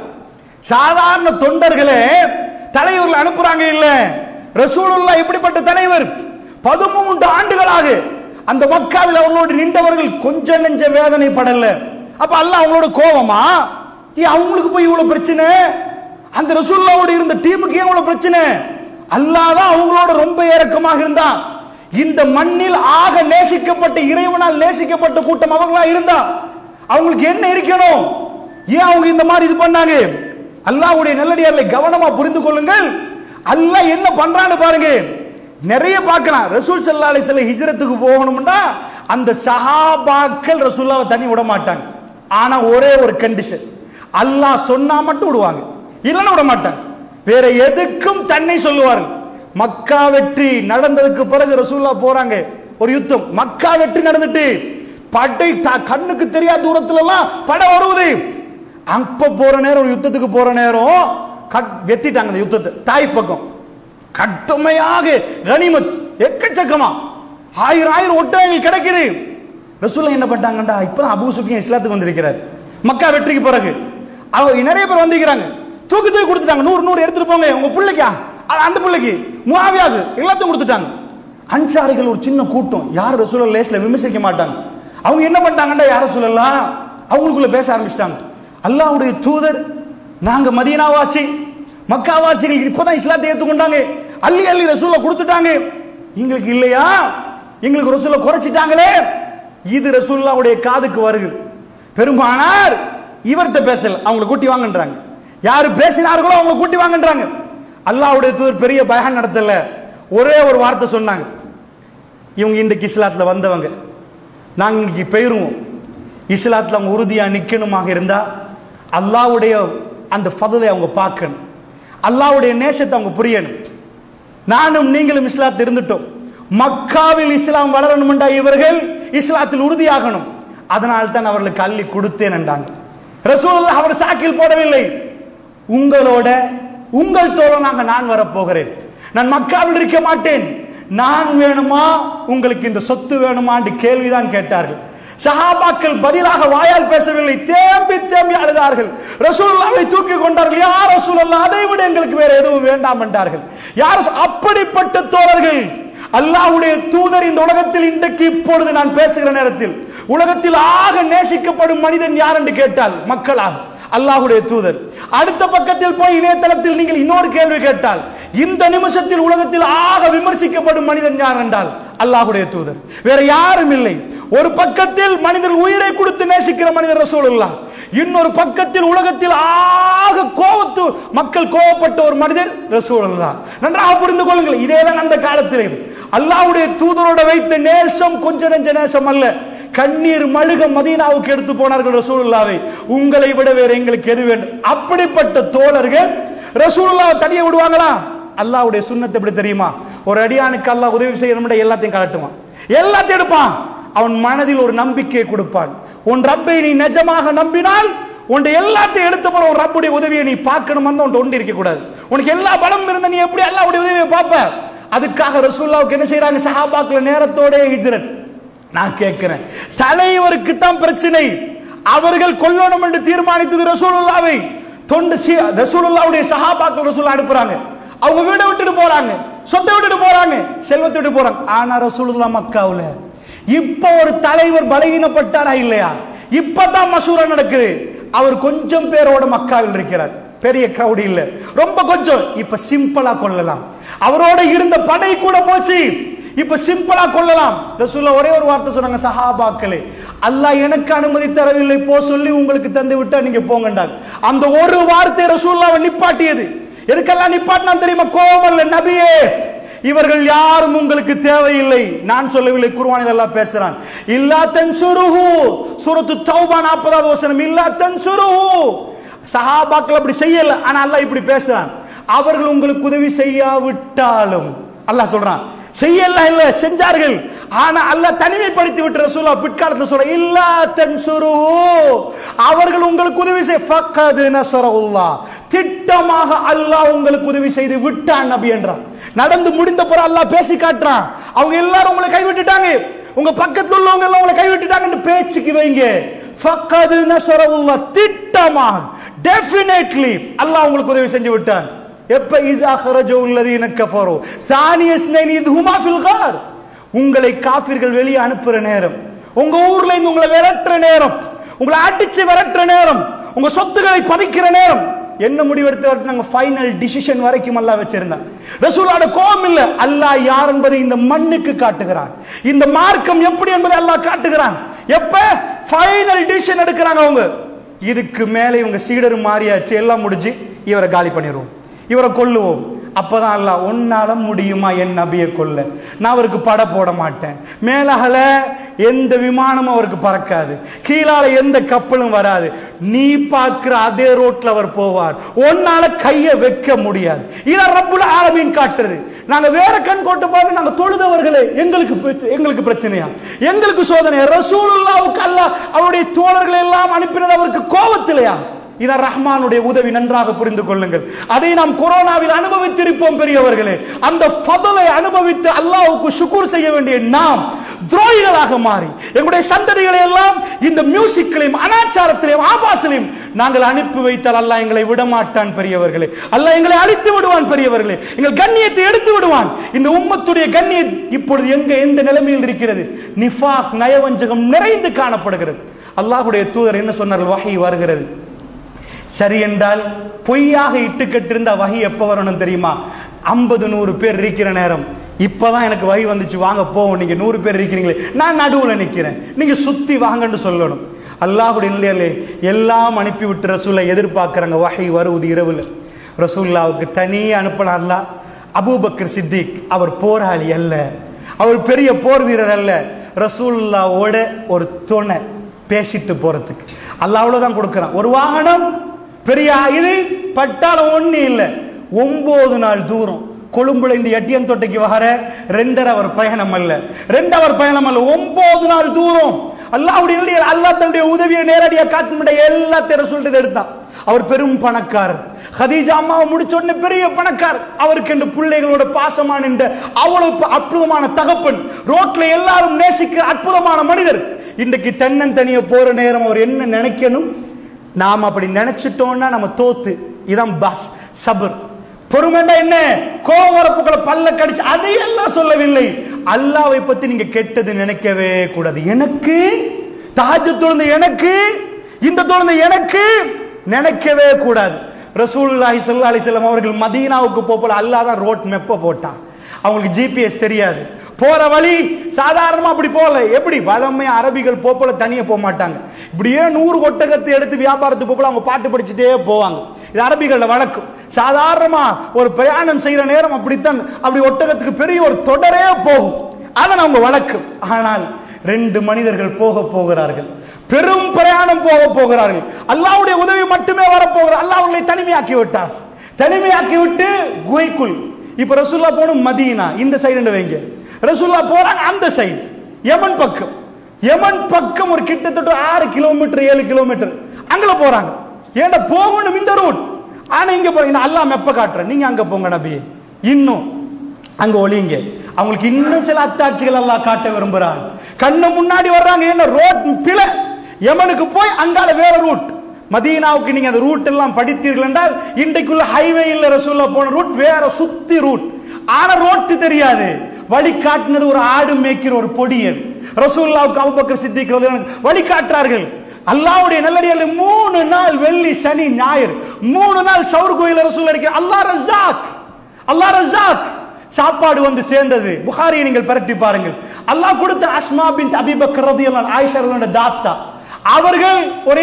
சாதாரண தொண்டர்களே தலைவர்கள் அனுப்புறாங்க இல்ல ரசூலுல்லாஹ் இப்படிப்பட்ட தலைவர் பதிமூன்று ஆண்டுகளாக அந்த மக்காவில் அவர்களோடு நின்றவர்கள் கொஞ்சம் நெஞ்ச வேதனை படல அப்ப அல்லாஹ் அவங்களோட கோவமா ஏன் அவங்களுக்கு போய் இவ்வளவு பிரச்சனை அந்த ரசூல்லாவோட இருந்த டீமுக்கு ஏன் இவ்வளவு பிரச்சனை அல்லாஹ் தான் அவங்களோட ரொம்ப ஏறக்கமாக இருந்தான் இந்த மண்ணில் ஆக நேசிக்கப்பட்ட இறைவனால் நேசிக்கப்பட்ட கூட்டம் அவங்களா இருந்தா அவங்களுக்கு என்ன இருக்கணும் ஏன் அவங்க இந்த மாதிரி இது பண்ணாங்க அல்லாஹ்வுடைய நல்லடியார்களை கவனமா புரிந்து கொள்ளுங்கள் அல்லாஹ் என்ன பண்றான்னு பாருங்க நிறைய பார்க்கலாம் ரசூல் ஸல்லல்லாஹு அலைஹி வஸல்லம் ஹிஜ்ரத்துக்கு போகணும்னா அந்த சஹாபாக்கள் ரசூலுல்லாவை தனி விட மாட்டாங்க ஆனா ஒரே ஒரு கண்டிஷன் அல்லாஹ் சொன்னா மட்டும் விடுவாங்க இல்லைன்னா விட மாட்டாங்க வேற எதுக்கும் தன்னை சொல்லுவார்கள் மக்கா வெற்றி நடந்ததுக்கு பிறகு ரசூல்லா போறாங்க ஒரு யுத்தம் மக்கா வெற்றி நடந்துட்டு படை த- கண்ணுக்கு தெரியாத தூரத்துல எல்லாம் படை வருவது அப்ப போற நேரம் ஒரு யுத்தத்துக்கு போற நேரம் கட் வெத்திட்டாங்க அந்த யுத்தத்தை தாய் பக்கம் கட்டுமையாக கனிமத் எக்கச்சக்கமா ஆயிரம் ஆயிரம் ஒட்டகங்கள் கிடைக்குது ரசூல்லா என்ன பண்ணிட்டாங்கடா இப்பதான் அபூ சுஃபியான் இஸ்லாத்துக்கு வந்திருக்கிறார் மக்கா வெற்றிக்கு பிறகு அவங்க நிறைய பேர் வந்திருக்கிறாங்க தூக்கி தூக்கி கொடுத்துட்டாங்க நூறு நூறு எடுத்துட்டு போங்க உங்க பிள்ளைக்கா அ- அந்த பிள்ளைக்கு முஆவியாக்கு எல்லாத்தையும் கொடுத்துட்டாங்க அன்சாரிகள் ஒரு சின்ன கூட்டம் யார் ரசூல லேஸ்ல விமர்சிக்க மாட்டாங்க அவங்க என்ன பண்ணிட்டாங்கடா யார சொல்லலாம் அவங்களுக்குள்ள பேச ஆரம்பிச்சிட்டாங்க அல்லாஹ்வுடைய தூதர் நாங்க மதீனாவாசி மக்காவாசிகள் இப்பதான் இஸ்லாத்தை ஏத்துக்கொண்டாங்க அள்ளி அள்ளி ரசூலை கொடுத்துட்டாங்க எங்களுக்கு இல்லையா எங்களுக்கு ரசூலை குறைச்சிட்டாங்களே இது ரசூல்லாவுடைய காதுக்கு வருகுது பெருமானார் இவர்கிட்ட பேசல அவங்களை கூட்டி வாங்கன்றாங்க யாரு பேசினார்களோ அவங்களை கூட்டி வாங்கன்றாங்க அல்லாஹ்வுடைய தூதர் பெரிய பயான் நடத்தல ஒரே ஒரு வார்த்தை சொன்னாங்க இவங்க இன்றைக்கு இஸ்லாத்துல வந்தவங்க நாங்க இன்னைக்கு போயிருவோம் இஸ்லாத்துல அவங்க உறுதியா நிக்கணுமாக இருந்தா அல்லாஹ்வுடைய அந்த ஃபதலை அவங்க பார்க்கணும் அல்லாஹ்வுடைய நேசத்தை அவங்க புரியணும் நானும் நீங்களும் இஸ்லாத்தில் இருந்துட்டோம் மக்காவில் இஸ்லாம் வளரணும்டா இவர்கள் இஸ்லாத்தில் உறுதியாகணும் அதனால் தான் அவர்களுக்கு அள்ளி கொடுத்தேன் என்றாங்க ரசூலுல்லாஹ் அவர் சாக்கில் போடவில்லை உங்களோட உங்கள் தோழனாக நான் வரப்போகிறேன் நான் மக்காவில் இருக்க மாட்டேன் நான் வேணுமா உங்களுக்கு இந்த சொத்து வேணுமா என்று கேள்விதான் கேட்டார்கள் சஹாபாக்கள் பதிலாக வாயால் பேசவில்லை தேம்பி தேம்பி அழுதார்கள் ரசூலுல்லாவை தூக்கி கொண்டார்கள் யார் ரசூலுல்லாஹ் அதை விட எங்களுக்கு வேற எதுவும் வேண்டாம் என்றார்கள் யார் ரசூ- அப்படிப்பட்ட தோழர்கள் அல்லாஹ்வுடைய தூதர் இந்த உலகத்தில் இன்றைக்கு இப்பொழுது நான் பேசுகிற நேரத்தில் உலகத்தில் ஆக நேசிக்கப்படும் மனிதன் யார் என்று கேட்டால் மக்களாக அல்லாஹ்வுடைய தூதர் அடுத்த பக்கத்தில் போய் இணையதளத்தில் நீங்கள் இன்னொரு கேள்வி கேட்டால் இந்த நிமிஷத்தில் உலகத்தில் ஆக விமர்சிக்கப்படும் மனிதன் யார் என்றால் அல்லாஹ்வுடைய தூதர் வேற யாரும் இல்லை ஒரு பக்கத்தில் மனிதர் உயிரை கொடுத்து நேசிக்கிற மனிதர் ரசூலுல்லாஹ் இன்னொரு பக்கத்தில் உலகத்தில் ஆக கோபத்து மக்கள் கோபப்பட்ட ஒரு மனிதர் ரசூலுல்லாஹ் நன்றாக புரிந்து கொள்ளுங்கள் இதேதான் அந்த காலத்திலே அல்லாஹ்வுடைய தூதரோட வைத்த நேசம் கொஞ்ச நெஞ்ச நேசம் அல்ல கண்ணீர் மழுக மதீனாவுக்கு எடுத்து போனார்கள் ரசூலுல்லாவை உங்களை விட வேற எங்களுக்கு எது வேண்டும் அப்படிப்பட்ட தோழர்கள் ரசூலுல்லாவை தனியே விடுவாங்களா அல்லாஹ்வுடைய சுன்னத்தை எப்படி தெரியுமா ஒரு அடியானுக்கு அல்லாஹ் உதவி செய்யணும்னா எல்லாத்தையும் கலட்டுவான் எல்லாத்தையும் எடுப்பான் அவன் மனதில் ஒரு நம்பிக்கையை கொடுப்பான் உன் ரப்பை நீ நிஜமாக நம்பினால் உன் எல்லாத்தையும் எடுத்த போற உன் ரப்புடைய உதவியை நீ பார்க்கணும்னு உன் ஒன்று இருக்க கூடாது உனக்கு எல்லா பலம் இருந்தா நீ எப்படி அல்லாஹ்வுடைய உதவியை பார்ப்ப அதுக்காக ரசூலுல்லாவுக்கு என்ன செய்றாங்க சஹாபாக்கள் நேரத்தோட ஹிஜ்ரத் நான் கேட்கிறேன் தலைவருக்கு தான் பிரச்சனை அவர்கள் கொல்லணும் என்று தீர்மானித்தது ரசூலுல்லாவை தொண்டு சி- ரசூலுல்லாவுடைய சஹாபாக்கள் ரசூல் அனுப்புறாங்க அவங்க வீடை விட்டுட்டு போறாங்க சொத்தை விட்டுட்டு போறாங்க செல்வத்தை விட்டு போறாங்க ஆனா ரசூலுல்லா மக்காவுல இப்ப ஒரு தலைவர் பலகீனப்பட்டாரா இல்லையா இப்பதான் மசூரா நடக்குது அவர் கொஞ்சம் பேரோட மக்காவில் இருக்கிறார் பெரிய கிரௌட் இல்ல ரொம்ப கொஞ்சம் இப்ப சிம்பிளா கொள்ளலாம் அவரோட இருந்த படை கூட போச்சு இப்ப சிம்பிளா கொள்ளலாம் ரசூலுல்லாஹ் ஒரே ஒரு வார்த்தை சொன்னாங்க சஹாபாக்களே அல்லாஹ் எனக்கு அனுமதி தரவில்லை போ சொல்லி உங்களுக்கு தந்து விட்டா நீங்க போங்கண்டாங்க அந்த ஒரு வார்த்தை ரசூலுல்லாஹ் நிப்பாட்டியது எதுக்கெல்லாம் நிப்பாட்டினா தெரியுமா கோபம் இல்ல நபியே இவர்கள் யாரும் உங்களுக்கு தேவையில்லை நான் சொல்லவில்லை குர்ஆனில் எல்லாம் பேசுறான் இல்லா தன்சுருஹு சூரத்து தௌபா 40வது வசனம் இல்லா தன்சுருஹு சஹாபாக்கள் அப்படி செய்யல ஆனா அல்லாஹ் இப்படி பேசுறான் அவர்கள் உங்களுக்கு உதவி செய்யாவிட்டாலும் அல்லாஹ் சொல்றான் செய்யல இல்ல செஞ்சார்கள் ஆனா அல்லாஹ் தனிமைப்படுத்தி விட்டு ரசூலா பிற்காலத்துல சொல்ற இல்லா தன்சுரு அவர்கள் உங்களுக்கு உதவி செய் ஃபக்கது நஸரல்லாஹ் திட்டமாக அல்லாஹ் உங்களுக்கு உதவி செய்து விட்டான் நபி என்றான் நடந்து முடிந்த பிறகு அல்லாஹ் பேசி காட்டுறான் அவங்க எல்லாரும் உங்களை கைவிட்டுட்டாங்க உங்க பக்கத்துல உள்ளவங்க எல்லாம் உங்களை கைவிட்டுட்டாங்கன்னு பேச்சுக்கு வைங்க ஃபக்கது நஸரல்லாஹ் திட்டமாக டெஃபினெட்லி அல்லாஹ் உங்களுக்கு உதவி செஞ்சு விட்டான் எப்ப இஸா ஹரஜு அல்லதீன கஃபரு தானிய ஸ்னைனி இதுஹுமா ஃபில் கார் உங்களை காஃபிர்கள் வெளியே அனுப்புற நேரம் உங்க ஊர்ல இருந்து உங்களை விரட்டுற நேரம் உங்களை அடிச்சு விரட்டுற நேரம் உங்க சொத்துக்களை பறிக்கிற நேரம் என்ன முடிவெடுத்து நாங்க ஃபைனல் டிசிஷன் வரைக்கும் அல்லாஹ் வச்சிருந்தாங்க ரசூலோட கோபம் இல்ல அல்லாஹ் யார் என்பதை இந்த மண்ணுக்கு காட்டுகிறான் இந்த மார்க்கம் எப்படி என்பதை அல்லாஹ் காட்டுகிறான் எப்ப ஃபைனல் டிசிஷன் எடுக்கிறாங்க அவங்க இதுக்கு மேலே இவங்க சீடர் மாறியாச்சு எல்லாம் முடிஞ்சு இவரை காலி பண்ணிடுவோம் இவரை கொல்லுவோம் அப்பதான் அல்ல உன்னால முடியுமா என் நபியை கொல்ல நான் அவருக்கு பட போட மாட்டேன் மேலகல எந்த விமானமும் அவருக்கு பறக்காது கீழால எந்த கப்பலும் வராது நீ பார்க்கிற அதே ரோட்ல அவர் போவார் உன்னால கைய வைக்க முடியாது இத ரப்புல ஆலமீன் காட்டுறது நாங்க வேற கண் கோட்டு பாருங்க நாங்க தொழுதவர்களே எங்களுக்கு பிரச்ச- எங்களுக்கு பிரச்சனையா எங்களுக்கு சோதனை ரசூலுல்லாவுக்கு அல்லாஹ் அவருடைய தோழர்களை எல்லாம் அனுப்பினது அவருக்கு கோபத்திலையா இதான் ரஹ்மானுடைய உதவி நன்றாக புரிந்து கொள்ளுங்கள் அதை நாம் கொரோனாவில் அனுபவித்திருப்போம் பெரியவர்களே அந்த ஃபதலை அனுபவித்து அல்லாஹ்வுக்கு ஷுக்கூர் செய்ய வேண்டிய நாம் துரோகிகளாக மாறி எங்களுடைய சந்ததிகளை எல்லாம் இந்த மியூசிக்கிலையும் அனாச்சாரத்திலையும் ஆபாசிலையும் நாங்கள் அனுப்பி வைத்தால் அல்லாஹ் எங்களை விடமாட்டான் பெரியவர்களே அல்லாஹ் எங்களை அழித்து விடுவான் பெரியவர்களே எங்கள் கண்ணியத்தை எடுத்து விடுவான் இந்த உம்மத்துடைய கண்ணியம் இப்பொழுது எங்க எந்த நிலைமையில் இருக்கிறது நிஃபாக் நயவஞ்சகம் நிறைந்து காணப்படுகிறது அல்லாஹ்வுடைய தூதர் என்ன சொன்னார்கள் வகை வருகிறது சரி என்றால் பொய்யாக இட்டு கட்டிருந்த வகை எப்போ வரணும் தெரியுமா ஐம்பது நூறு பேர் இருக்கிற நேரம் இப்பதான் எனக்கு வகை வந்துச்சு வாங்க போவோம் நீங்க நூறு பேர் இருக்கிறீங்களே நான் நடுவுல நிக்கிறேன் நீங்க சுத்தி வாங்கன்னு சொல்லணும் அல்லாஹுடைய நிலையிலே எல்லாம் அனுப்பி விட்டு ரசூலை எதிர்பார்க்கறாங்க வகை வருவது இரவுல ரசூல்லாவுக்கு தனியே அனுப்பின அல்லாஹ் அபூபக்கர் சித்திக் அவர் போராளி அல்ல அவர் பெரிய போர் வீரர் அல்ல ரசூல்லாவோட ஒரு துணை பேசிட்டு போறதுக்கு அல்லாஹ் அவ்வளவுதான் கொடுக்கறான் ஒரு வாகனம் பெரிய இது பட்டாளம் ஒண்ணு இல்ல ஒன்பது நாள் தூரம் கொழும்புல இந்த எட்டியன் தொட்டைக்கு வர ரெண்டரை அவர் பயணம் அல்ல ரெண்டு அவர் பயணம் அல்ல ஒன்பது நாள் தூரம் அல்லாஹ்வுடைய நிலையில் அல்லாஹ் தன்னுடைய உதவியை நேரடியா காட்டுமிட எல்லாத்தையும் ரசூல்கிட்ட எடுத்தான் அவர் பெரும் பணக்காரர் ஹதீஜா அம்மாவை முடிச்ச உடனே பெரிய பணக்காரர் அவருக்கு இந்த பிள்ளைகளோட பாசமான இந்த அவ்வளவு அற்புதமான தகப்பன் ரோட்ல எல்லாரும் நேசிக்கிற அற்புதமான மனிதர் இன்றைக்கு தன்னந்தனிய போற நேரம் அவர் என்ன நினைக்கணும் நாம் அப்படி நினைச்சிட்டோம்னா நம்ம தோத்து இதான் பாஸ் சபர் பொறுமைன்னா என்ன கோவம் வரப்புக்களை பல்ல கடிச்சு அதையெல்லாம் சொல்லவில்லை அல்லாவை பத்தி நீங்க கெட்டது நினைக்கவே கூடாது எனக்கு தாஜ் தொழுந்த எனக்கு இந்த தொழுந்த எனக்கு நினைக்கவே கூடாது ரசூலுல்லாஹி ஸல்லல்லாஹு அலைஹி வஸல்லம் அவர்கள் மதீனாவுக்கு போல அல்லாஹ் தான் ரோட் மெப்ப போட்டான் அவங்களுக்கு ஜிபிஎஸ் தெரியாது போற வழி சாதாரணமா அப்படி போகல எப்படி வளமை அரபிகள் போப்போல தனியா போக மாட்டாங்க இப்படியே நூறு ஒட்டகத்தை எடுத்து வியாபாரத்துக்கு போல அவங்க பாட்டு படிச்சுட்டே போவாங்க இது அரபிகள வழக்கம் சாதாரணமா ஒரு பிரயாணம் செய்யற நேரம் அப்படித்தான் அப்படி ஒட்டகத்துக்கு பெரிய ஒரு தொடரே போகும் அதான் அவங்க வழக்கம் ஆனால் ரெண்டு மனிதர்கள் போக போகிறார்கள் பெரும் பிரயாணம் போக போகிறார்கள் அல்லாஹ்வுடைய உதவி மட்டுமே வரப்போகிறார் அல்லாஹ் அவர்களை தனிமையாக்கி விட்டார் தனிமையாக்கி விட்டு குகைக்குள் இப்ப ரசூல்லா போகணும் மதீனா இந்த சைடு வைங்க ரசூல்லா போறாங்க அந்த சைடு யமன் பக்கம் யமன் பக்கம் ஒரு கிட்டத்தட்ட ஆறு கிலோமீட்டர் ஏழு கிலோமீட்டர் அங்கல போறாங்க ஏன்டா போகணும் இந்த ரூட் ஆனா இங்க போறீங்க அல்லாஹ் மெப்ப காட்டுறேன் நீங்க அங்க போங்க நபி இன்னும் அங்க ஒளிங்க அவங்களுக்கு இன்னும் சில அத்தாட்சிகள் எல்லாம் காட்ட விரும்புறாங்க கண்ணு முன்னாடி வர்றாங்க என்ன ரோட் பிழை யமனுக்கு போய் அங்கால வேற ரூட் மதீனாவுக்கு நீங்க அந்த ரூட் எல்லாம் படித்தீர்கள் என்றால் இன்றைக்குள்ள ஹைவே இல்ல ரசூல்லா போன ரூட் வேற சுத்தி ரூட் ஆனா ரோட்டு தெரியாது வழி காட்டினது ஒரு ஆடு மேய்க்கிற ஒரு பொடியன் ரசூல்லாவுக்கு அபுபக்கர் சித்திக் ரலியல்லாஹு வழி காட்டுறார்கள் அல்லாஹ்வுடைய நல்லடியார்கள் மூணு நாள் வெள்ளி சனி ஞாயிறு மூணு நாள் சவுர் கோயில் ரசூல் அடிக்க அல்லாஹ் ரஸாக் அல்லாஹ் ரஸாக் சாப்பாடு வந்து சேர்ந்தது புகாரியை நீங்கள் பரட்டி பாருங்கள் அல்லாஹ் கொடுத்த அஸ்மா பின் அபிபக்கர் ரதியல்லாஹு ஆயிஷா ரலியல்லாஹு தாத்தா அவர்கள் ஒரே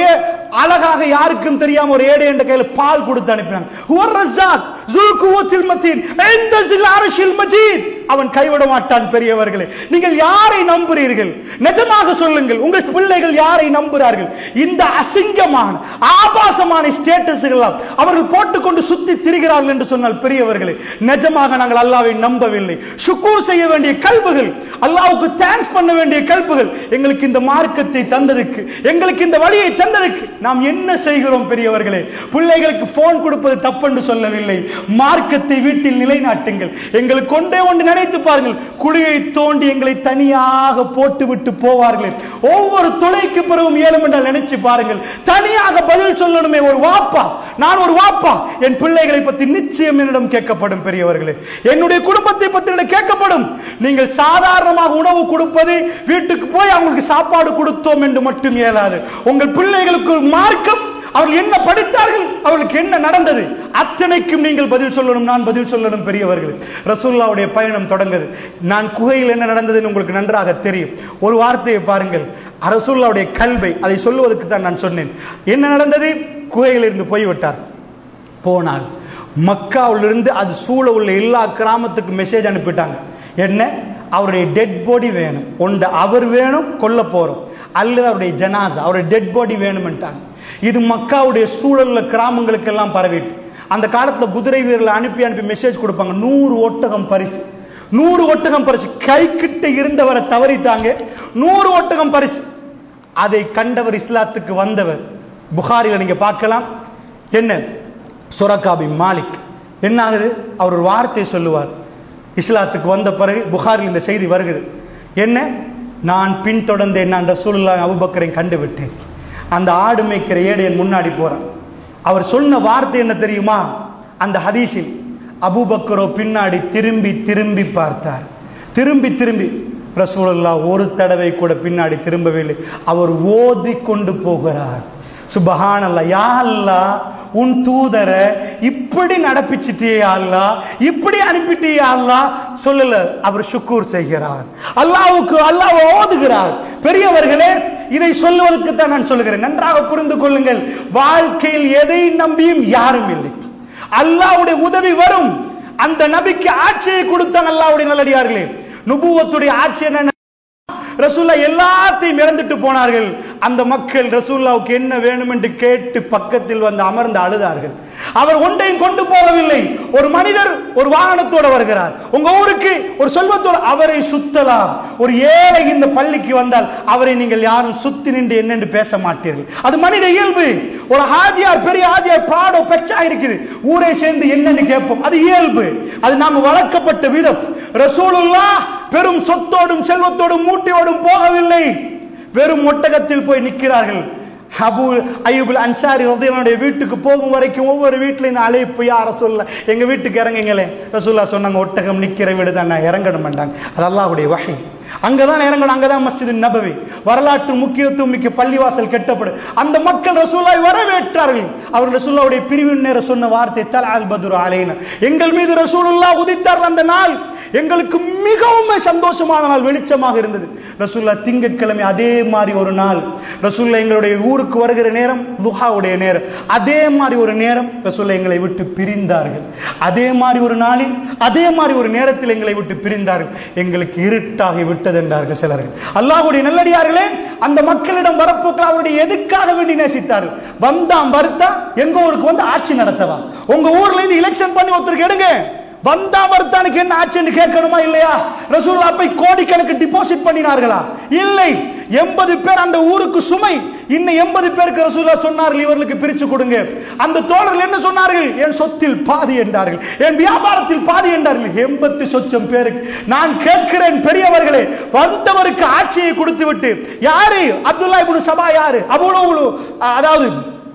அழகாக யாருக்கும் தெரியாம ஒரு ஏடை என்ற கையில் பால் கொடுத்து அனுப்பினாங்க ஹுவர் ரஸாக் ஸுல் குவத்தில் மத்தீன் இந்த சில் அரஷில் மஜீத் அவன் கைவிட மாட்டான் பெரியவர்களே நீங்கள் யாரை நம்புறீர்கள் நிஜமாக சொல்லுங்கள் உங்கள் பிள்ளைகள் யாரை நம்புகிறார்கள் இந்த அசிங்கமான ஆபாசமான ஸ்டேட்டஸ்கள் அவர்கள் போட்டுக்கொண்டு சுத்தி திரிகிறார்கள் என்று சொன்னால் பெரியவர்களே நிஜமாக நாங்கள் அல்லாவை நம்பவில்லை சுக்கூர் செய்ய வேண்டிய கல்புகள் அல்லாவுக்கு தேங்க்ஸ் பண்ண வேண்டிய கல்புகள் எங்களுக்கு இந்த மார்க்கத்தை தந்ததுக்கு எங்களுக்கு இந்த வழியை தந்ததுக்கு நாம் என்ன செய்கிறோம் பெரியவர்களே பிள்ளைகளுக்கு போன் கொடுப்பது தப்பென்று சொல்லவில்லை மார்க்கத்தை வீட்டில் நிலைநாட்டுங்கள் எங்களுக்கு ஒன்றே ஒன்று நினைத்து பாருங்கள் குழியை தோண்டி எங்களை தனியாக போட்டு விட்டு போவார்கள் ஒவ்வொரு துளைக்கு பிறகும் ஏழும் என்றால் நினைச்சு பாருங்கள் தனியாக பதில் சொல்லணுமே ஒரு வாப்பா நான் ஒரு வாப்பா என் பிள்ளைகளை பத்தி நிச்சயம் என்னிடம் கேட்கப்படும் பெரியவர்களே என்னுடைய குடும்பத்தை பத்தி என்னிடம் கேட்கப்படும் நீங்கள் சாதாரணமாக உணவு கொடுப்பது வீட்டுக்கு போய் அவங்களுக்கு சாப்பாடு கொடுத்தோம் என்று மட்டும் இயலாது உங்கள் பிள்ளைகளுக்கு மார்க்கம் அவர்கள் என்ன படித்தார்கள் அவர்களுக்கு என்ன நடந்தது அத்தனைக்கும் நீங்கள் பதில் சொல்லணும் நான் பதில் சொல்லணும் பெரியவர்கள் ரசூல்லாவுடைய பயணம் தொடங்குது நான் குகையில் என்ன நடந்ததுன்னு உங்களுக்கு நன்றாக தெரியும் ஒரு வார்த்தையை பாருங்கள் ரசூல்லாவுடைய கல்வை அதை சொல்லுவதற்கு தான் நான் சொன்னேன் என்ன நடந்தது குகையில் இருந்து போய்விட்டார் போனால் மக்காவிலிருந்து அது சூழ உள்ள எல்லா கிராமத்துக்கு மெசேஜ் அனுப்பிட்டாங்க என்ன அவருடைய டெட் பாடி வேணும் ஒன்று அவர் வேணும் கொல்ல போறோம் அல்லது அவருடைய ஜனாசா அவருடைய டெட் பாடி வேணும்ட்டாங்க இது மக்காவுடைய சூழல்ல கிராமங்களுக்கெல்லாம் பரவிட்டு அந்த காலத்துல குதிரை வீரர்களை அனுப்பி அனுப்பி மெசேஜ் கொடுப்பாங்க நூறு ஒட்டகம் பரிசு நூறு ஒட்டகம் பரிசு கை கிட்ட இருந்தவரை தவறிட்டாங்க நூறு ஒட்டகம் பரிசு அதை கண்டவர் இஸ்லாத்துக்கு வந்தவர் புகாரில நீங்க பார்க்கலாம் என்ன சுரகாபி மாலிக் என்ன ஆகுது அவர் ஒரு வார்த்தை சொல்லுவார் இஸ்லாத்துக்கு வந்த பிறகு புகாரில் இந்த செய்தி வருகிறது என்ன நான் பின்தொடர்ந்தேன் நான் ரசூலுல்லா அபுபக்கரை கண்டுவிட்டேன் அந்த ஆடு மேய்க்கிற ஏடையன் முன்னாடி போறான் அவர் சொன்ன வார்த்தை என்ன தெரியுமா அந்த ஹதீஸில் அபூபக்கரோ பின்னாடி திரும்பி திரும்பி பார்த்தார் திரும்பி திரும்பி ரசூலுல்லா ஒரு தடவை கூட பின்னாடி திரும்பவில்லை அவர் ஓதி கொண்டு போகிறார் சுபஹானல்லா யா அல்லா உன் தூதர இப்படி நடப்பிச்சிட்டே அல்லா இப்படி அனுப்பிட்டே அல்லா சொல்லல அவர் சுக்கூர் செய்கிறார் அல்லாவுக்கு அல்லாஹ் ஓதுகிறார் பெரியவர்களே இதை சொல்லுவதற்கு தான் நான் சொல்லுகிறேன் நன்றாக புரிந்து கொள்ளுங்கள் வாழ்க்கையில் எதை நம்பியும் யாரும் இல்லை அல்லாவுடைய உதவி வரும் அந்த நபிக்கு ஆட்சியை கொடுத்தான் அல்லாவுடைய நல்லடியார்களே நுபுவத்துடைய ஆட்சி என்ன ரசூல்லா எல்லாத்தையும் இழந்துட்டு போனார்கள் அந்த மக்கள் ரசூல்லாவுக்கு என்ன வேணும் என்று கேட்டு பக்கத்தில் வந்து அமர்ந்து அழுதார்கள் அவர் ஒன்றையும் கொண்டு போகவில்லை ஒரு மனிதர் ஒரு வாகனத்தோட வருகிறார் உங்க ஊருக்கு ஒரு செல்வத்தோட அவரை சுத்தலாம் ஒரு ஏழை இந்த பள்ளிக்கு வந்தால் அவரை நீங்கள் யாரும் சுத்தி நின்று என்னென்று பேச மாட்டீர்கள் அது மனித இயல்பு ஒரு ஹாஜியார் பெரிய ஹாஜியார் பாடோ பெச்சா இருக்குது ஊரை சேர்ந்து என்னன்னு கேட்போம் அது இயல்பு அது நாம வளர்க்கப்பட்ட விதம் ரசூலுல்லா பெரும் சொத்தோடும் செல்வத்தோடும் மூட்டையோடும் போகவில்லை வெறும் ஒட்டகத்தில் போய் நிற்கிறார்கள் அபு ஐயூபுல் அன்சாரி ரதியனுடைய வீட்டுக்கு போகும் வரைக்கும் ஒவ்வொரு வீட்டில் இந்த அழைப்பு யார சொல்ல எங்க வீட்டுக்கு இறங்குங்களே ரசூல்லா சொன்னாங்க ஒட்டகம் நிக்கிற வீடு தான் நான் இறங்கணும் மாட்டாங்க அது அல்லாஹ்வுடைய வகை அங்கதான் இறங்கணும் அங்கதான் மஸ்ஜித் நபவி வரலாற்று முக்கியத்துவம் மிக்க பள்ளிவாசல் கெட்டப்படு அந்த மக்கள் ரசூல்லாவை வரவேற்றார்கள் அவர் ரசூல்லாவுடைய பிரிவின் நேர சொன்ன வார்த்தை தல் அல் பதுர் அலைன எங்கள் மீது ரசூலுல்லா உதித்தார்கள் அந்த நாள் எங்களுக்கு மிகவும் சந்தோஷமான நாள் வெளிச்சமாக இருந்தது ரசூல்லா திங்கட்கிழமை அதே மாதிரி ஒரு நாள் ரசூல்லா எங்களுடைய ஊருக்கு வருகிற நேரம் துஹாவுடைய நேரம் அதே மாதிரி ஒரு நேரம் ரசூல்லா எங்களை விட்டு பிரிந்தார்கள் அதே மாதிரி ஒரு நாளில் அதே மாதிரி ஒரு நேரத்தில் எங்களை விட்டு பிரிந்தார்கள் எங்களுக்கு இருட்டாகி விட்டது என்றார்கள் சிலர்கள் அல்லாஹ்வுடைய நல்லடியார்களே அந்த மக்களிடம் வரப்போக்கள் அவருடைய எதுக்காக வேண்டி நேசித்தார்கள் வந்தான் வருத்தா எங்க ஊருக்கு வந்து ஆட்சி நடத்தவா உங்க ஊர்ல இருந்து எலெக்ஷன் பண்ணி ஒருத்தருக்கு எடுங்க வந்தா மறுத்தானுக்கு என்ன ஆச்சுன்னு கேட்கணுமா இல்லையா ரசூல்லா போய் கோடிக்கணக்கு டிபாசிட் பண்ணினார்களா இல்லை எண்பது பேர் அந்த ஊருக்கு சுமை இன்னும் எண்பது பேருக்கு ரசூல்லா சொன்னார்கள் இவர்களுக்கு பிரிச்சு கொடுங்க அந்த தோழர்கள் என்ன சொன்னார்கள் என் சொத்தில் பாதி என்றார்கள் என் வியாபாரத்தில் பாதி என்றார்கள் எண்பத்தி சொச்சம் பேருக்கு நான் கேட்கிறேன் பெரியவர்களே வந்தவருக்கு ஆட்சியை கொடுத்து விட்டு யாரு அப்துல்லா இப்னு சபா யாரு அபுலோவுலு அதாவது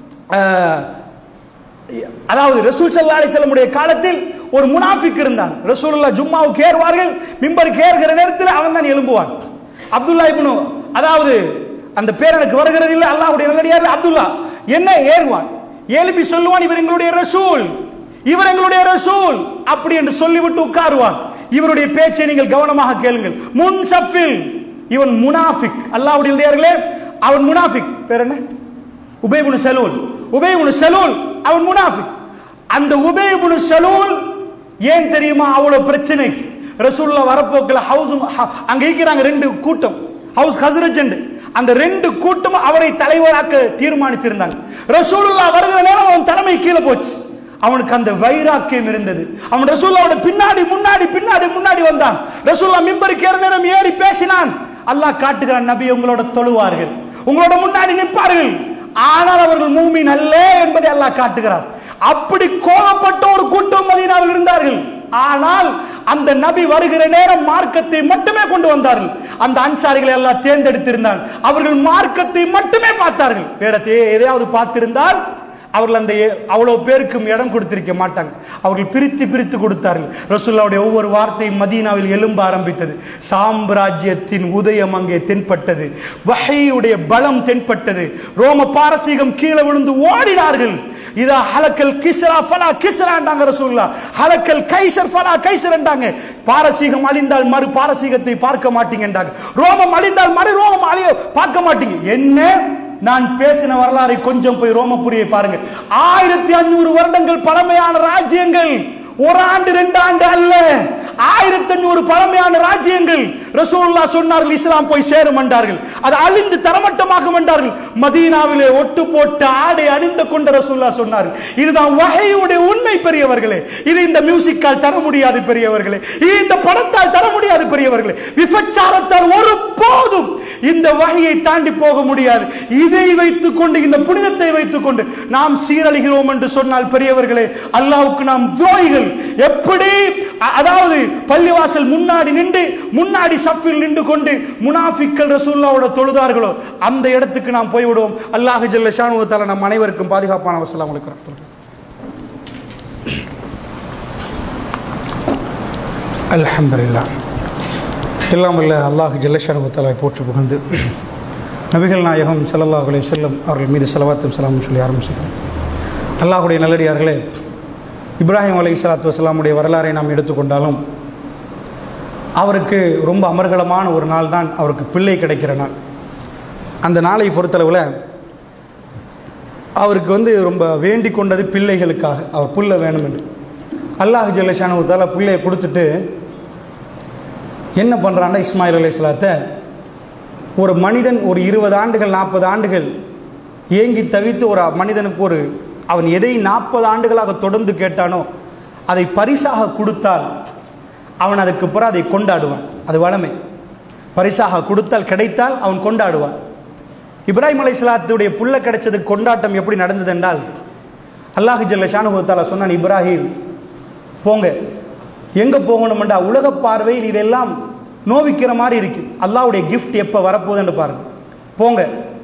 அஹ், அதாவது ரசூல் சல்லா அலிசல்லமுடைய காலத்தில் ஒரு முனாஃபிக் இருந்தான் ரசூலுல்லா ஜும்மாவுக்கு ஏறுவார்கள் மிம்பருக்கு ஏறுகிற நேரத்தில் அவன் தான் எழும்புவான் அப்துல்லா இப்னு அதாவது அந்த பேர் எனக்கு வருகிறது இல்லை அல்லாஹ்வுடைய நல்லடியார் அப்துல்லா என்ன ஏறுவான் எழுப்பி சொல்லுவான் இவர் எங்களுடைய ரசூல் இவர் எங்களுடைய ரசூல் அப்படி என்று சொல்லிவிட்டு உட்காருவான் இவருடைய பேச்சை நீங்கள் கவனமாக கேளுங்கள் முன் சஃபில் இவன் முனாஃபிக் அல்லாஹ்வுடைய நல்லடியார்களே அவன் முனாஃபிக் பேர் என்ன உபேபுனு செலூல் உபேபுனு செலூல் அவன் முனாஃபிக் அந்த உபேபுனு செலூல் ஏன் தெரியுமா அவ்வளவு பிரச்சனைக்கு ரசூல்லா வரப்போக்கில் ஹவுஸ் அங்க இருக்கிறாங்க ரெண்டு கூட்டம் ஹவுஸ் ஹசரஜ் அந்த ரெண்டு கூட்டம் அவரை தலைவராக்க தீர்மானிச்சிருந்தாங்க ரசூலுல்லா வருகிற நேரம் அவன் தலைமை கீழே போச்சு அவனுக்கு அந்த வைராக்கியம் இருந்தது அவன் ரசூல்லாவோட பின்னாடி முன்னாடி பின்னாடி முன்னாடி வந்தான் ரசூல்லா மிம்பருக்கு ஏற நேரம் ஏறி பேசினான் அல்லாஹ் காட்டுகிறான் நபி உங்களோட தொழுவார்கள் உங்களோட முன்னாடி நிற்பார்கள் ஆனால் அவர்கள் மூமின் அல்ல என்பதை அல்லாஹ் காட்டுகிறான் அப்படி கோபப்பட்ட ஒரு கூட்டம் மதீனாவில் இருந்தார்கள் ஆனால் அந்த நபி வருகிற நேரம் மார்க்கத்தை மட்டுமே கொண்டு வந்தார்கள் அந்த அன்சாரிகளை எல்லாம் தேர்ந்தெடுத்திருந்தான் அவர்கள் மார்க்கத்தை மட்டுமே பார்த்தார்கள் வேற தே- எதையாவது பார்த்திருந்தால் அவர்கள் அந்த எ- அவ்வளவு பேருக்கும் இடம் கொடுத்திருக்க மாட்டாங்க அவர்கள் பிரித்து பிரித்து கொடுத்தார்கள் ரசூல்லாவுடைய ஒவ்வொரு வார்த்தையும் மதீனாவில் எழும்ப ஆரம்பித்தது சாம்ராஜ்யத்தின் உதயம் அங்கே தென்பட்டது வஹையுடைய பலம் தென்பட்டது ரோம பாரசீகம் கீழே விழுந்து ஓடினார்கள் இதா ஹலக்கல் கிஸ்ரா ஃபலா கிஸ்ராண்டாங்க ரசூல்லா ஹலக்கல் கைசர் ஃபலா கைசர்ண்டாங்க பாரசீகம் அழிந்தால் மறு பாரசீகத்தை பார்க்க மாட்டீங்கன்றாங்க ரோமம் அழிந்தால் மறு ரோமம் அழிய பார்க்க மாட்டீங்க என்ன நான் பேசின வரலாறை கொஞ்சம் போய் ரோமபுரியை பாருங்க ஆயிரத்தி அஞ்சூறு வருடங்கள் பழமையான ராஜ்யங்கள் ஒரு ஆண்டு ரெண்டு ஆண்டு அல்ல ஆயிரத்தி அஞ்சூறு பழமையான ராஜ்யங்கள் ரசூலுல்லாஹ் சொன்னார்கள் இஸ்லாம் போய் சேரும் என்றார்கள் அது அழிந்து தரமட்டமாக என்றார்கள் மதீனாவிலே ஒட்டு போட்ட ஆடை அணிந்து கொண்ட ரசூல்லா சொன்னார்கள் இதுதான் வகையுடைய உண்மை பெரியவர்களே இது இந்த மியூசிக்கால் தர முடியாது பெரியவர்களே இது இந்த படத்தால் தர முடியாது பெரியவர்களே விபச்சாரத்தால் ஒரு போதும் இந்த வகையை தாண்டி போக முடியாது இதை வைத்துக் கொண்டு இந்த புனிதத்தை வைத்துக் கொண்டு நாம் சீரழிகிறோம் என்று சொன்னால் பெரியவர்களே அல்லாவுக்கு நாம் துரோகிகள் எப்படி அ- அதாவது பள்ளிவாசல் முன்னாடி நின்று முன்னாடி சஃபில் நின்று கொண்டு முனாஃபிக்கள் ரசூல்லாவோட தொழுதார்களோ அந்த இடத்துக்கு நாம் போய்விடுவோம் அல்லாஹ் ஜல்ல ஷானுவத்தால நம் அனைவருக்கும் பாதுகாப்பான வசலாம் அலைக்கும் அல்ஹம்துலில்லாஹ் எல்லாம் வல்ல அல்லாஹ் ஜல்லஷானுவத்தாலாய் போற்று புகழ்ந்து நபிகள் நாயகம் ஸல்லல்லாஹு அலைஹி வஸல்லம் அவர்கள் மீது செலவாத்தும் சலாமும் சொல்லி ஆரம்பிச்சுக்கிறோம் அல்லாஹுடைய நல்லடியார்களே இப்ராஹிம் அலை சலாத்து வசலாமுடைய வரலாறை நாம் எடுத்துக்கொண்டாலும் அவருக்கு ரொம்ப அமர்கலமான ஒரு நாள் தான் அவருக்கு பிள்ளை கிடைக்கிற நாள் அந்த நாளை பொறுத்தளவில் அவருக்கு வந்து ரொம்ப வேண்டிக் கொண்டது பிள்ளைகளுக்காக அவர் புள்ள வேணும் என்று அல்லாஹ் ஜல்லஷானுவத்தால பிள்ளையை கொடுத்துட்டு என்ன பண்ணுறான்னா இஸ்மாயில் அலைஹிஸ்ஸலாத்தை ஒரு மனிதன் ஒரு இருபது ஆண்டுகள் நாற்பது ஆண்டுகள் ஏங்கி தவித்து ஒரு மனிதனுக்கு ஒரு அவன் எதை நாற்பது ஆண்டுகளாக தொடர்ந்து கேட்டானோ அதை பரிசாக கொடுத்தால் அவன் அதுக்கு பிறகு அதை கொண்டாடுவான் அது வளமை பரிசாக கொடுத்தால் கிடைத்தால் அவன் கொண்டாடுவான் இப்ராஹிம் அலைஹிஸ்ஸலாத்துடைய புள்ள கிடைச்சதுக்கு கொண்டாட்டம் எப்படி நடந்தது என்றால் அல்லாஹ் ஜல்ல ஷானுவத்தால சொன்னான் இப்ராஹிம் போங்க எங்க போகணும்டா உலக பார்வையில் இதெல்லாம் நோவிக்கிற மாதிரி இருக்கும் அல்லாஹ்வுடைய கிஃப்ட் எப்போ வரப்போகுதுன்னு பாருங்க போங்க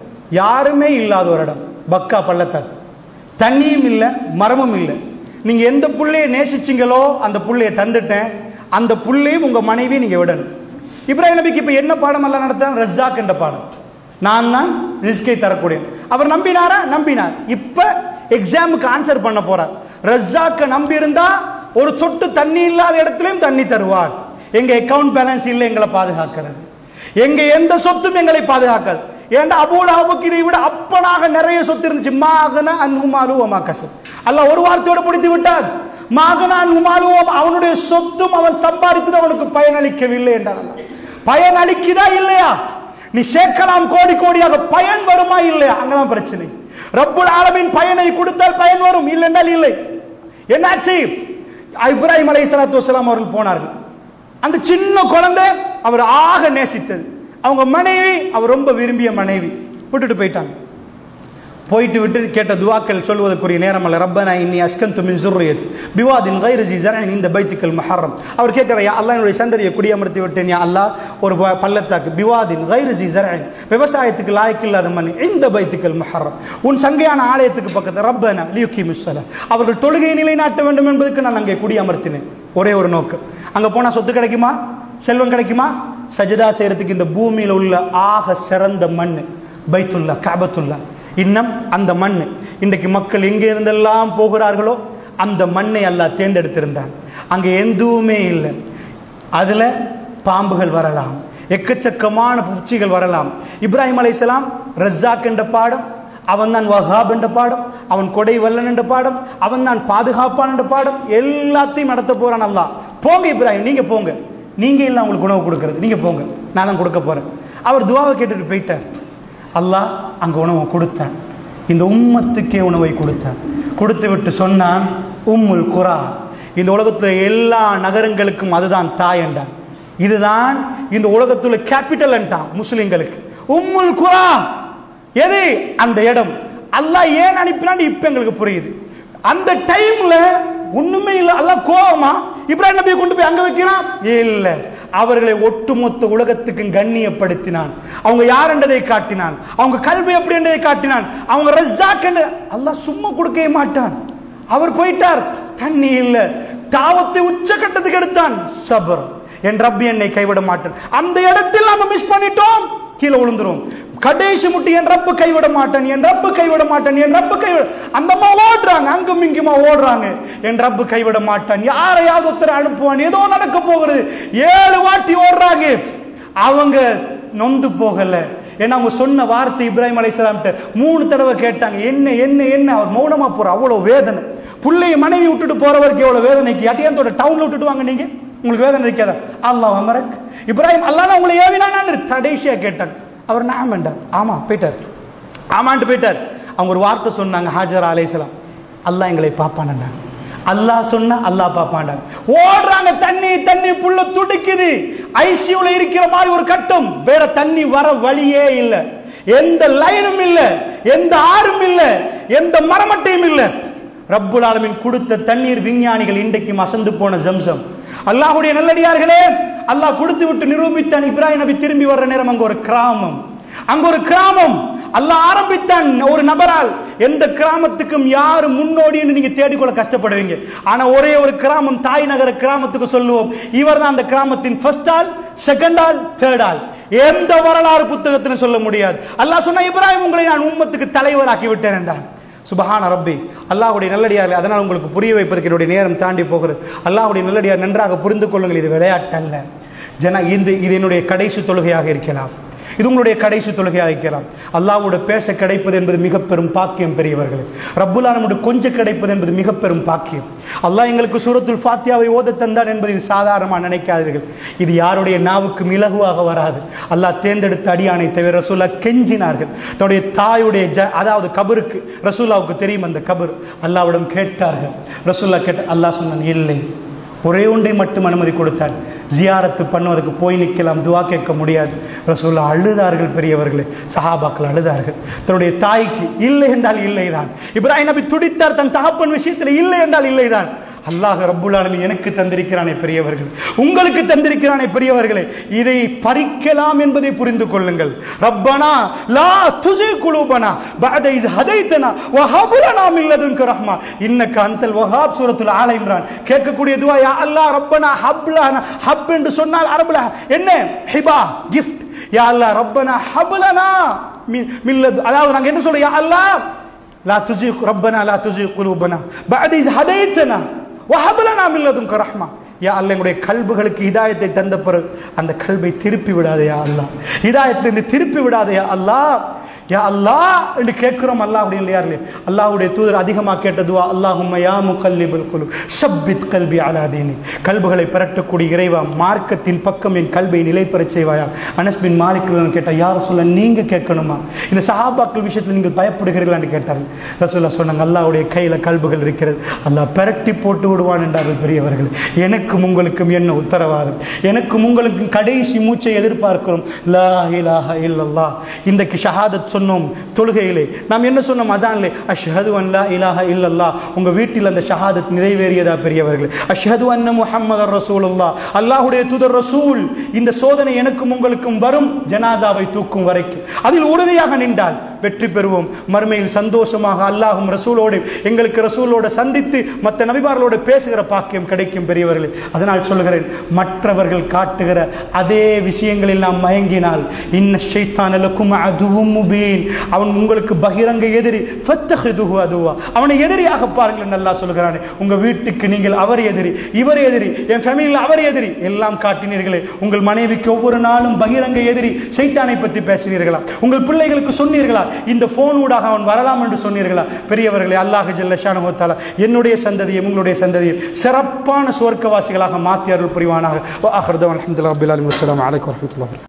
யாருமே இல்லாத ஒரு இடம் பக்கா பள்ளத்தாக்கு தண்ணியும் இல்லை மரமும் இல்லை நீங்க எந்த புள்ளையை நேசிச்சீங்களோ அந்த புள்ளையை தந்துட்டேன் அந்த புள்ளையும் உங்க மனைவியை நீங்க விடணும் இப்ராஹிம் நபிக்கு இப்ப என்ன பாடம் எல்லாம் நடத்தான் ரஸ்ஸாக் என்ற பாடம் நான் தான் ரிஸ்கை தரக்கூடியேன் அவர் நம்பினாரா நம்பினார் இப்ப எக்ஸாமுக்கு ஆன்சர் பண்ண போறார் ரஸ்ஸாக்க நம்பி இருந்தா ஒரு சொட்டு தண்ணி இல்லாத இடத்துலயும் தண்ணி தருவார் எங்க அக்கவுண்ட் பேலன்ஸ் இல்லை எங்களை பாதுகாக்கிறது எங்க எந்த சொத்தும் எங்களை பாதுகாக்காது ஏன்டா அபூலாவுக்கு இதை விட அப்பனாக நிறைய சொத்து இருந்துச்சு மாகன அன்ஹுமாலு ஒமா கசப் அல்லாஹ் ஒரு வார்த்தையோட பிடித்து விட்டார் மாகன அன்ஹுமாலு அவனுடைய சொத்தும் அவன் சம்பாதித்தது அவனுக்கு பயனளிக்கவில்லை என்றான் அல்லாஹ் பயனளிக்குதா இல்லையா நீ சேர்க்கலாம் கோடி கோடியாக பயன் வருமா இல்லையா அங்கதான் பிரச்சனை ரப்புல் ஆலமின் பயனை கொடுத்தால் பயன் வரும் இல்லை என்றால் இல்லை என்னாச்சு இப்ராஹிம் அலை சலாத்து வசலாம் அவர்கள் போனார்கள் அந்த சின்ன குழந்தை அவர் ஆக நேசித்தது அவங்க மனைவி அவர் ரொம்ப விரும்பிய மனைவி விட்டுட்டு போயிட்டாங்க போயிட்டு விட்டு கேட்ட துவாக்கள் சொல்வதற்குரிய நேரம் அல்ல ரப்பனா இன்னி அஸ்கந்து மின் ஜுர்ரியத் பிவாதின் கைர் ஜி ஜரன் இந்த பைத்துக்கள் மஹரம் அவர் கேட்குற யா அல்லாஹ் என்னுடைய சந்ததியை குடியமர்த்தி விட்டேன் யா அல்லாஹ் ஒரு ப- பள்ளத்தாக்கு பிவாதின் கைர் ஜி ஜரன் விவசாயத்துக்கு லாய்க்கு இல்லாத மண் இந்த பைத்துக்கள் மஹரம் உன் சங்கையான ஆலயத்துக்கு பக்கத்தில் ரப்பனா லியுக்கி முஸ்ஸலா அவர்கள் தொழுகை நிலைநாட்ட வேண்டும் என்பதற்கு நான் அங்கே குடியமர்த்தினேன் ஒரே ஒரு நோக்கம் அங்கே போனால் சொத்து கிடைக்குமா செல்வம் கிடைக்குமா சஜதா செய்யறதுக்கு இந்த பூமியில் உள்ள ஆக சிறந்த மண் பைத்துல்லா காபத்துல்லா இன்னும் அந்த மண் இன்றைக்கு மக்கள் எங்கே இருந்தெல்லாம் போகிறார்களோ அந்த மண்ணை அல்லாஹ் தேர்ந்தெடுத்திருந்தான் அங்கே எதுவுமே இல்லை அதில் பாம்புகள் வரலாம் எக்கச்சக்கமான பூச்சிகள் வரலாம் இப்ராஹிம் அலைஹிஸ்ஸலாம் ரஸ்ஸாக் என்ற பாடம் அவன் தான் வஹாப் என்ற பாடம் அவன் கொடை வல்லன் என்ற பாடம் அவன் தான் பாதுகாப்பான் என்ற பாடம் எல்லாத்தையும் நடத்த போறான் அல்லாஹ் போங்க இப்ராஹிம் நீங்க போங்க நீங்க இல்லை உங்களுக்கு உணவு கொடுக்கறது நீங்க போங்க நான் தான் கொடுக்க போறேன் அவர் துவாவை கேட்டுட்டு போயிட்டார் அல்லாஹ் அங்க உணவை கொடுத்தான் இந்த உம்மத்துக்கே உணவை கொடுத்தான் கொடுத்து விட்டு சொன்னான் உம்முல் குரா இந்த உலகத்தில் எல்லா நகரங்களுக்கும் அதுதான் தாய் என்றான் இதுதான் இந்த உலகத்துல கேபிட்டல் என்றான் முஸ்லிம்களுக்கு உம்முல் குரா எது அந்த இடம் அல்லாஹ் ஏன் அனுப்பினான்னு இப்ப எங்களுக்கு புரியுது அந்த டைம்ல ஒண்ணுமே இல்ல அல்லாஹ் கோவமா இப்ராஹிம் நபியை கொண்டு போய் அங்க வைக்கிறான் இல்ல அவர்களை ஒட்டுமொத்த உலகத்துக்கும் கண்ணியப்படுத்தினான் அவங்க யார் என்றதை காட்டினான் அவங்க கல்வி எப்படி என்றதை காட்டினான் அவங்க ரஜாக் என்று அல்லாஹ் சும்மா கொடுக்கவே மாட்டான் அவர் போயிட்டார் தண்ணி இல்ல தாவத்தை உச்சகட்டத்துக்கு எடுத்தான் சபர் என் ரப்பி என்னை கைவிட மாட்டான் அந்த இடத்தில் நாம மிஸ் பண்ணிட்டோம் கீழே விழுந்துரும் கடைசி முட்டி என் ரப்பு கைவிட மாட்டான் என் ரப்பு கைவிட மாட்டான் என் ரப்பு கைவிட அந்த அம்மா ஓடுறாங்க அங்கும் இங்குமா ஓடுறாங்க என் ரப்பு கைவிட மாட்டான் யாரையாவது ஒருத்தர் அனுப்புவான் ஏதோ நடக்க போகிறது ஏழு வாட்டி ஓடுறாங்க அவங்க நொந்து போகல ஏன்னா அவங்க சொன்ன வார்த்தை இப்ராஹிம் அலைஹிஸ்ஸலாம்ட்ட மூணு தடவை கேட்டாங்க என்ன என்ன என்ன அவர் மௌனமா போற அவ்வளவு வேதனை புள்ளைய மனைவி விட்டுட்டு போறவருக்கு எவ்வளவு வேதனைக்கு அட்டியாந்தோட டவுன்ல விட்டுட்டு வாங்க நீங்க உங்களுக்கு வேதனை இருக்காதா அல்லாஹ் அமரக் இப்ராஹிம் அல்லாஹ் உங்களை ஏவினான்னு கடைசியா கேட்டான் அவர் நான் வேண்டார் ஆமா போயிட்டார் ஆமான்ட்டு போயிட்டார் அவங்க ஒரு வார்த்தை சொன்னாங்க ஹாஜர் அலைஹிஸ்ஸலாம் அல்லாஹ் எங்களை பாப்பான்டாங்க அல்லாஹ் சொன்னா அல்லாஹ் பாப்பாண்டாங்க ஓடுறாங்க தண்ணி தண்ணி புள்ள துடிக்குது ஐசியூல இருக்கிற மாதிரி ஒரு கட்டம் வேற தண்ணி வர வழியே இல்ல எந்த லைனும் இல்ல எந்த ஆறும் இல்ல எந்த மரமட்டையும் இல்ல ரப்புல் ஆலமின் கொடுத்த தண்ணீர் விஞ்ஞானிகள் இன்றைக்கும் அசந்து போன ஜம்சம் அல்லாஹ்வுடைய நல்லடியார்களே அல்லாஹ் கொடுத்து விட்டு நிரூபித்தான் இப்ராஹிம் நபி திரும்பி வர்ற நேரம் அங்க ஒரு கிராமம் அங்க ஒரு கிராமம் அல்லாஹ் ஆரம்பித்தான் ஒரு நபரால் எந்த கிராமத்துக்கும் யாரு முன்னோடின்னு நீங்க தேடிக்கொள்ள கஷ்டப்படுவீங்க ஆனா ஒரே ஒரு கிராமம் தாய் நகர கிராமத்துக்கு சொல்லுவோம் இவர் தான் அந்த கிராமத்தின் ஃபர்ஸ்ட் ஆள் செகண்ட் ஆள் தேர்ட் ஆள் எந்த வரலாறு புத்தகத்திலும் சொல்ல முடியாது அல்லாஹ் சொன்ன இப்ராஹிம் உங்களை நான் உம்மத்துக்கு தலைவராக்கி விட்டேன் என்றான் சுபஹான ரப்பி அல்லாஹ்வுடைய நல்லடியார் அதனால் உங்களுக்கு புரிய வைப்பதற்கு என்னுடைய நேரம் தாண்டி போகிறது அல்லாஹ்வுடைய நல்லடியார் நன்றாக புரிந்து கொள்ளுங்கள் இது விளையாட்டு அல்ல ஜன இந்த இது என்னுடைய கடைசி தொழுகையாக இருக்கலாம் இது உங்களுடைய கடைசி தொழுகையாக இருக்கலாம் அல்லாஹ்வோட பேச கிடைப்பது என்பது மிக பெரும் பாக்கியம் பெரியவர்களே ரப்புல்லா நம்முடைய கொஞ்சம் கிடைப்பது என்பது மிக பெரும் பாக்கியம் அல்லாஹ் எங்களுக்கு சூரத்துல் ஃபாத்தியாவை ஓத தந்தான் என்பது இது சாதாரணமாக நினைக்காதீர்கள் இது யாருடைய நாவுக்கு இலகுவாக வராது அல்லாஹ் தேர்ந்தெடுத்த அடியானை தவிர ரசூலா கெஞ்சினார்கள் தன்னுடைய தாயுடைய ஜ அதாவது கபருக்கு ரசூலாவுக்கு தெரியும் அந்த கபர் அல்லாவிடம் கேட்டார்கள் ரசூல்லா கேட்ட அல்லாஹ் சொன்னான் இல்லை ஒரே ஒன்றை மட்டும் அனுமதி கொடுத்தான் ஜியாரத்து பண்ணுவதற்கு போய் நிற்கலாம் துவா கேட்க முடியாது ரசூல்லா அழுதார்கள் பெரியவர்களே சஹாபாக்கள் அழுதார்கள் தன்னுடைய தாய்க்கு இல்லை என்றால் இல்லைதான் இப்ராஹிம் நபி துடித்தார் தன் தகப்பன் விஷயத்தில் இல்லை என்றால் இல்லைதான் அல்லாஹ் ரப்புல் ஆலமீன் எனக்கு தந்திருக்கிறானே பெரியவர்கள் உங்களுக்கு தந்திருக்கிறானே பெரியவர்களே இதை பறிக்கலாம் என்பதை புரிந்து கொள்ளுங்கள் ரப்பனா லா துஜி குலூபனா பஅத இஸ் ஹதைத்தனா வ ஹப் லனா மின் லதுன்க ரஹ்மா இன்னக அன்தல் வஹாப் சூரத்துல் ஆல இம்ரான் கேட்கக்கூடிய துவா யா அல்லாஹ் ரப்பனா ஹப் லனா ஹப் என்று சொன்னால் அரபுல என்ன ஹிபா கிஃப்ட் யா அல்லாஹ் ரப்பனா ஹப் லனா மின் மின் லது அதாவது நாங்க என்ன சொல்றோம் யா அல்லாஹ் லா துஜி ரப்பனா லா துஜி குலூபனா பஅத இஸ் ஹதைத்தனா வஹபலனா மில்லதும் ரஹ்மா யா அல்ல எங்களுடைய கல்புகளுக்கு இதாயத்தை தந்த பிறகு அந்த கல்வை திருப்பி விடாதயா அல்லாஹ் இதாயத்திலிருந்து திருப்பி விடாதயா அல்லாஹ் யா அல்லாஹ் என்று கேட்கிறோம் அல்லாஹ் அப்படின்னு இல்லையா இல்லையா அல்லாஹ்வுடைய தூதர் அதிகமாக கேட்ட துவா அல்லாஹும்ம யா முகல்லிபுல் குலு ஷப்பித் கல்வி அலா தீனி கல்புகளை பெறட்டக்கூடிய இறைவா மார்க்கத்தின் பக்கம் என் கல்வை நிலை பெறச் செய்வாயா அனஸ் பின் மாலிக் கேட்டா யார் சொல்ல நீங்க கேட்கணுமா இந்த சஹாபாக்கள் விஷயத்தில் நீங்கள் பயப்படுகிறீர்களான்னு கேட்டார்கள் ரசூல்லா சொன்னாங்க அல்லாஹ்வுடைய கையில கல்புகள் இருக்கிறது அல்லாஹ் பெரட்டி போட்டு விடுவான் என்றார்கள் பெரியவர்கள் எனக்கும் உங்களுக்கும் என்ன உத்தரவாதம் எனக்கும் உங்களுக்கும் கடைசி மூச்சை எதிர்பார்க்கிறோம் லா இலாஹ இல்லல்லாஹ் இன்றைக்கு ஷஹாதத் சொன்னோம் தொழுகையிலே நாம் என்ன சொன்னோம் அசான்லே அஷ்ஹது அன் லா இலாஹ இல்லல்லாஹ் உங்க வீட்டில் அந்த ஷஹாதத் நிறைவேறியதா பெரியவர்களே அஷ்ஹது அன்ன முஹம்மதர் ரசூலுல்லாஹ் அல்லாஹ்வுடைய தூதர் ரசூல் இந்த சோதனை எனக்கும் உங்களுக்கும் வரும் ஜனாசாவை தூக்கும் வரைக்கும் அதில் உறுதியாக நின்றால் வெற்றி பெறுவோம் மறுமையில் சந்தோஷமாக அல்லாஹும் ரசூலோடு எங்களுக்கு ரசூலோடு சந்தித்து மற்ற நபிமார்களோடு பேசுகிற பாக்கியம் கிடைக்கும் பெரியவர்களே அதனால் சொல்கிறேன் மற்றவர்கள் காட்டுகிற அதே விஷயங்களில் நாம் மயங்கினால் இன்ன ஷைத்தானலுக்கும் அதுவும் முபீன் அவன் உங்களுக்கு பகிரங்க எதிரி ஃபத்தஹிதுஹு அதுவா அவனை எதிரியாக பாருங்கள் நல்லா சொல்கிறானே உங்க வீட்டுக்கு நீங்கள் அவர் எதிரி இவர் எதிரி என் ஃபேமிலியில் அவர் எதிரி எல்லாம் காட்டினீர்களே உங்கள் மனைவிக்கு ஒவ்வொரு நாளும் பகிரங்க எதிரி சைத்தானை பற்றி பேசினீர்களா உங்கள் பிள்ளைகளுக்கு சொன்னீர்களா இந்த போனூடாக அவன் வரலாம் என்று சொன்னீர்களா பெரியவர்களே அல்லாஹ் ஜல்லஷானு தாலா என்னுடைய சந்ததியும் உங்களுடைய சந்ததியும் சிறப்பான சுவர்க்கவாசிகளாக மாற்றி அருள் புரிவானாக அஹர்தவன் அஹமதுல்லா அபிலாலி வலாம் அலைக்கும் வரமத்துல்லா